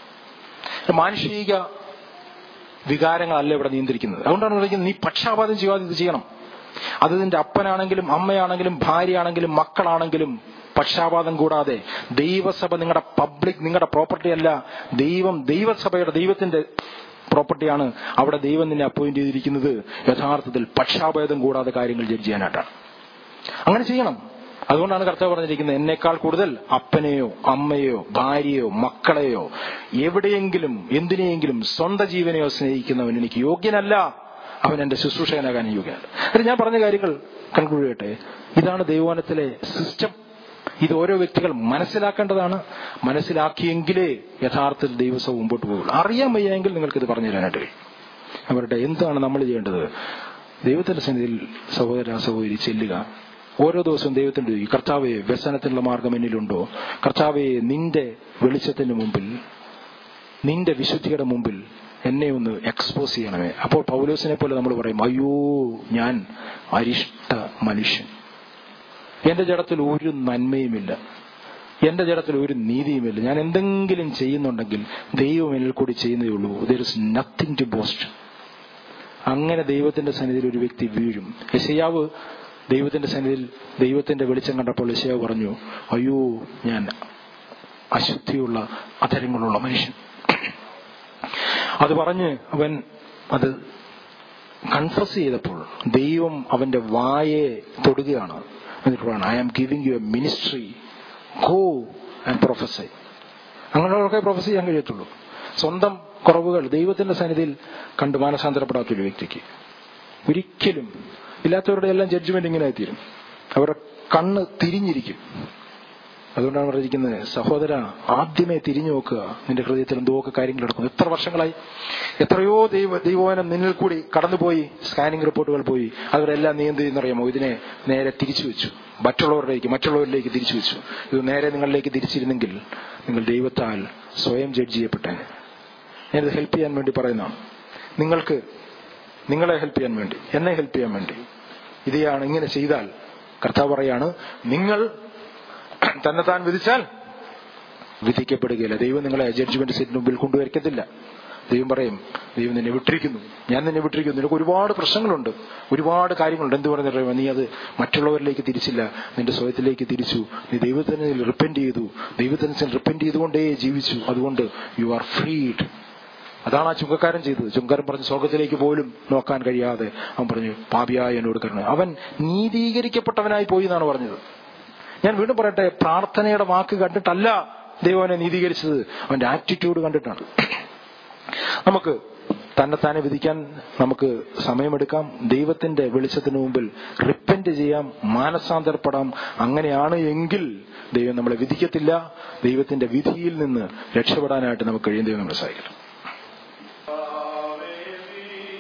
മാനുഷിക വികാരങ്ങളല്ല ഇവിടെ നിയന്ത്രിക്കുന്നത് അതുകൊണ്ടാണ് പറയുന്നത് നീ പക്ഷാപാതം ചെയ്യാതെ ഇത് ചെയ്യണം അത് നിന്റെ അപ്പനാണെങ്കിലും അമ്മയാണെങ്കിലും ഭാര്യയാണെങ്കിലും മക്കളാണെങ്കിലും പക്ഷാപാതം കൂടാതെ ദൈവസഭ നിങ്ങളുടെ പബ്ലിക് നിങ്ങളുടെ പ്രോപ്പർട്ടി അല്ല ദൈവം ദൈവസഭയുടെ ദൈവത്തിന്റെ പ്രോപ്പർട്ടിയാണ് അവിടെ ദൈവം നിന്നെ അപ്പോയിന്റ് ചെയ്തിരിക്കുന്നത് യഥാർത്ഥത്തിൽ പക്ഷാഭേദം കൂടാതെ കാര്യങ്ങൾ ജഡ്ജ് ചെയ്യാനായിട്ടാണ് അങ്ങനെ ചെയ്യണം അതുകൊണ്ടാണ് കർത്താവ് പറഞ്ഞിരിക്കുന്നത് എന്നേക്കാൾ കൂടുതൽ അപ്പനെയോ അമ്മയോ ഭാര്യയോ മക്കളെയോ എവിടെയെങ്കിലും എന്തിനെയെങ്കിലും സ്വന്തം ജീവനെയോ സ്നേഹിക്കുന്നവൻ എനിക്ക് യോഗ്യനല്ല അവൻ എന്റെ ശുശ്രൂഷകനാകാൻ യോഗ്യനല്ല അത് ഞാൻ പറഞ്ഞ കാര്യങ്ങൾ കൺക്ലൂഡ് ചെയ്യട്ടെ ഇതാണ് ദൈവവനത്തിലെ സിസ്റ്റം ഇത് ഓരോ വ്യക്തികൾ മനസ്സിലാക്കേണ്ടതാണ് മനസ്സിലാക്കിയെങ്കിലേ യഥാർത്ഥത്തിൽ ദൈവസഭ മുമ്പോട്ട് പോകുള്ളൂ അറിയാൻ വയ്യെങ്കിൽ നിങ്ങൾക്ക് ഇത് പറഞ്ഞു തരാനായിട്ട് കഴിയും അവരുടെ എന്താണ് നമ്മൾ ചെയ്യേണ്ടത് ദൈവത്തിന്റെ സന്നിധിയിൽ സഹോദര സഹോദരി ചെല്ലുക ഓരോ ദിവസവും ദൈവത്തിന്റെ ഈ കർത്താവെ വ്യസനത്തിനുള്ള മാർഗം എന്നിലുണ്ടോ കർത്താവെ നിന്റെ വെളിച്ചത്തിന് മുമ്പിൽ നിന്റെ വിശുദ്ധിയുടെ മുമ്പിൽ എന്നെ ഒന്ന് എക്സ്പോസ് ചെയ്യണമേ അപ്പോൾ പൗലോസിനെ പോലെ നമ്മൾ പറയും അയ്യോ ഞാൻ അരിഷ്ട മനുഷ്യൻ എന്റെ ജഡത്തിൽ ഒരു നന്മയുമില്ല എന്റെ ജഡത്തിൽ ഒരു നീതിയുമില്ല ഞാൻ എന്തെങ്കിലും ചെയ്യുന്നുണ്ടെങ്കിൽ ദൈവം എന്നിൽ കൂടി ചെയ്യുന്നതേ ഉള്ളൂ there is nothing to boast അങ്ങനെ ദൈവത്തിന്റെ സന്നിധിയിൽ ഒരു വ്യക്തി വീഴും യശയാവ് ദൈവത്തിന്റെ സന്നിധിയിൽ ദൈവത്തിന്റെ വെളിച്ചം കണ്ടപ്പോൾ യശയാവ് പറഞ്ഞു അയ്യോ ഞാൻ അശുദ്ധിയുള്ള അധരങ്ങളുള്ള മനുഷ്യൻ അത് പറഞ്ഞ് അവൻ അത് കൺഫസ് ചെയ്തപ്പോൾ ദൈവം അവന്റെ വായെ തൊടുകയാണ് എന്നിട്ട് പറയണം I am giving you a ministry go and prophesy അങ്ങനെയുള്ളവർക്കെ പ്രൊഫസ് ചെയ്യാൻ കഴിയത്തുള്ളൂ സ്വന്തം കുറവുകൾ ദൈവത്തിന്റെ സന്നിധിയിൽ കണ്ട് മാനസാന്തരപ്പെടാത്തൊരു വ്യക്തിക്ക് ഒരിക്കലും ഇല്ലാത്തവരുടെ എല്ലാം ജഡ്ജ്മെന്റ് ഇങ്ങനെ തീരും അവരുടെ കണ്ണ് തിരിഞ്ഞിരിക്കും അതുകൊണ്ടാണ് പറഞ്ഞിരിക്കുന്നത് സഹോദര ആദ്യമേ തിരിഞ്ഞു നോക്കുക നിന്റെ ഹൃദയത്തിൽ എന്തൊക്കെ കാര്യങ്ങൾ നടക്കുന്നു എത്ര വർഷങ്ങളായി എത്രയോ ദൈവ ദൈവവനം നിന്നിൽ കൂടി കടന്നുപോയി സ്കാനിംഗ് റിപ്പോർട്ടുകൾ പോയി അവരെല്ലാം നീ എന്ത് ചെയ്യുന്നറിയാമോ ഇതിനെ നേരെ തിരിച്ചു വെച്ചു മറ്റുള്ളവരിലേക്ക് മറ്റുള്ളവരിലേക്ക് തിരിച്ചു വെച്ചു ഇത് നേരെ നിങ്ങളിലേക്ക് തിരിച്ചിരുന്നെങ്കിൽ നിങ്ങൾ ദൈവത്താൽ സ്വയം ജഡ്ജ് ചെയ്യപ്പെട്ടേനെ ഞാനിത് ഹെൽപ്പ് ചെയ്യാൻ വേണ്ടി പറയുന്നതാണ് നിങ്ങൾക്ക് നിങ്ങളെ ഹെൽപ്പ് ചെയ്യാൻ വേണ്ടി എന്നെ ഹെൽപ്പ് ചെയ്യാൻ വേണ്ടി ഇതെയാണ് ഇങ്ങനെ ചെയ്താൽ കർത്താവ് പറയാണ് നിങ്ങൾ തന്നെത്താൻ വിധിച്ചാൽ വിധിക്കപ്പെടുകയില്ല ദൈവം നിങ്ങളെ ജഡ്ജ്മെന്റ് സീറ്റിന് മുമ്പിൽ കൊണ്ടുവരക്കത്തില്ല ദൈവം പറയും ദൈവം നിന്നെ വിട്ടിരിക്കുന്നു ഞാൻ നിന്നെ വിട്ടിരിക്കുന്നു നിനക്ക് ഒരുപാട് പ്രശ്നങ്ങളുണ്ട് ഒരുപാട് കാര്യങ്ങളുണ്ട് എന്ത് പറഞ്ഞിട്ട് നീ അത് മറ്റുള്ളവരിലേക്ക് തിരിച്ചില്ല നിന്റെ സ്വയത്തിലേക്ക് തിരിച്ചു നീ ദൈവത്തിന് റിപ്പൻഡ് ചെയ്തു ദൈവത്തിന് റിപ്പൻഡ് ചെയ്തുകൊണ്ടേ ജീവിച്ചു അതുകൊണ്ട് യു ആർ ഫ്രീഡ് അതാണ് ആ ചുങ്കക്കാരൻ ചെയ്തത് ചുങ്കരൻ പറഞ്ഞു സ്വർഗത്തിലേക്ക് പോലും നോക്കാൻ കഴിയാതെ അവൻ പറഞ്ഞു പാപിയായ എന്നോട് കരുണ അവൻ നീതീകരിക്കപ്പെട്ടവനായി പോയി എന്നാണ് പറഞ്ഞത് ഞാൻ വീണ്ടും പറയട്ടെ പ്രാർത്ഥനയുടെ വാക്ക് കണ്ടിട്ടല്ല ദൈവം അവനെ നീതീകരിച്ചത് അവന്റെ ആറ്റിറ്റ്യൂഡ് കണ്ടിട്ടാണ് നമുക്ക് തന്നെത്താനെ വിധിക്കാൻ നമുക്ക് സമയമെടുക്കാം ദൈവത്തിന്റെ വെളിച്ചത്തിന് മുമ്പിൽ റിപ്പന്റ് ചെയ്യാം മാനസാന്തരപ്പെടാം അങ്ങനെയാണ് എങ്കിൽ ദൈവം നമ്മളെ വിധിക്കത്തില്ല ദൈവത്തിന്റെ വിധിയിൽ നിന്ന് രക്ഷപ്പെടാനായിട്ട് നമുക്ക് കഴിയും ദൈവം നമ്മളെ സഹായിക്കണം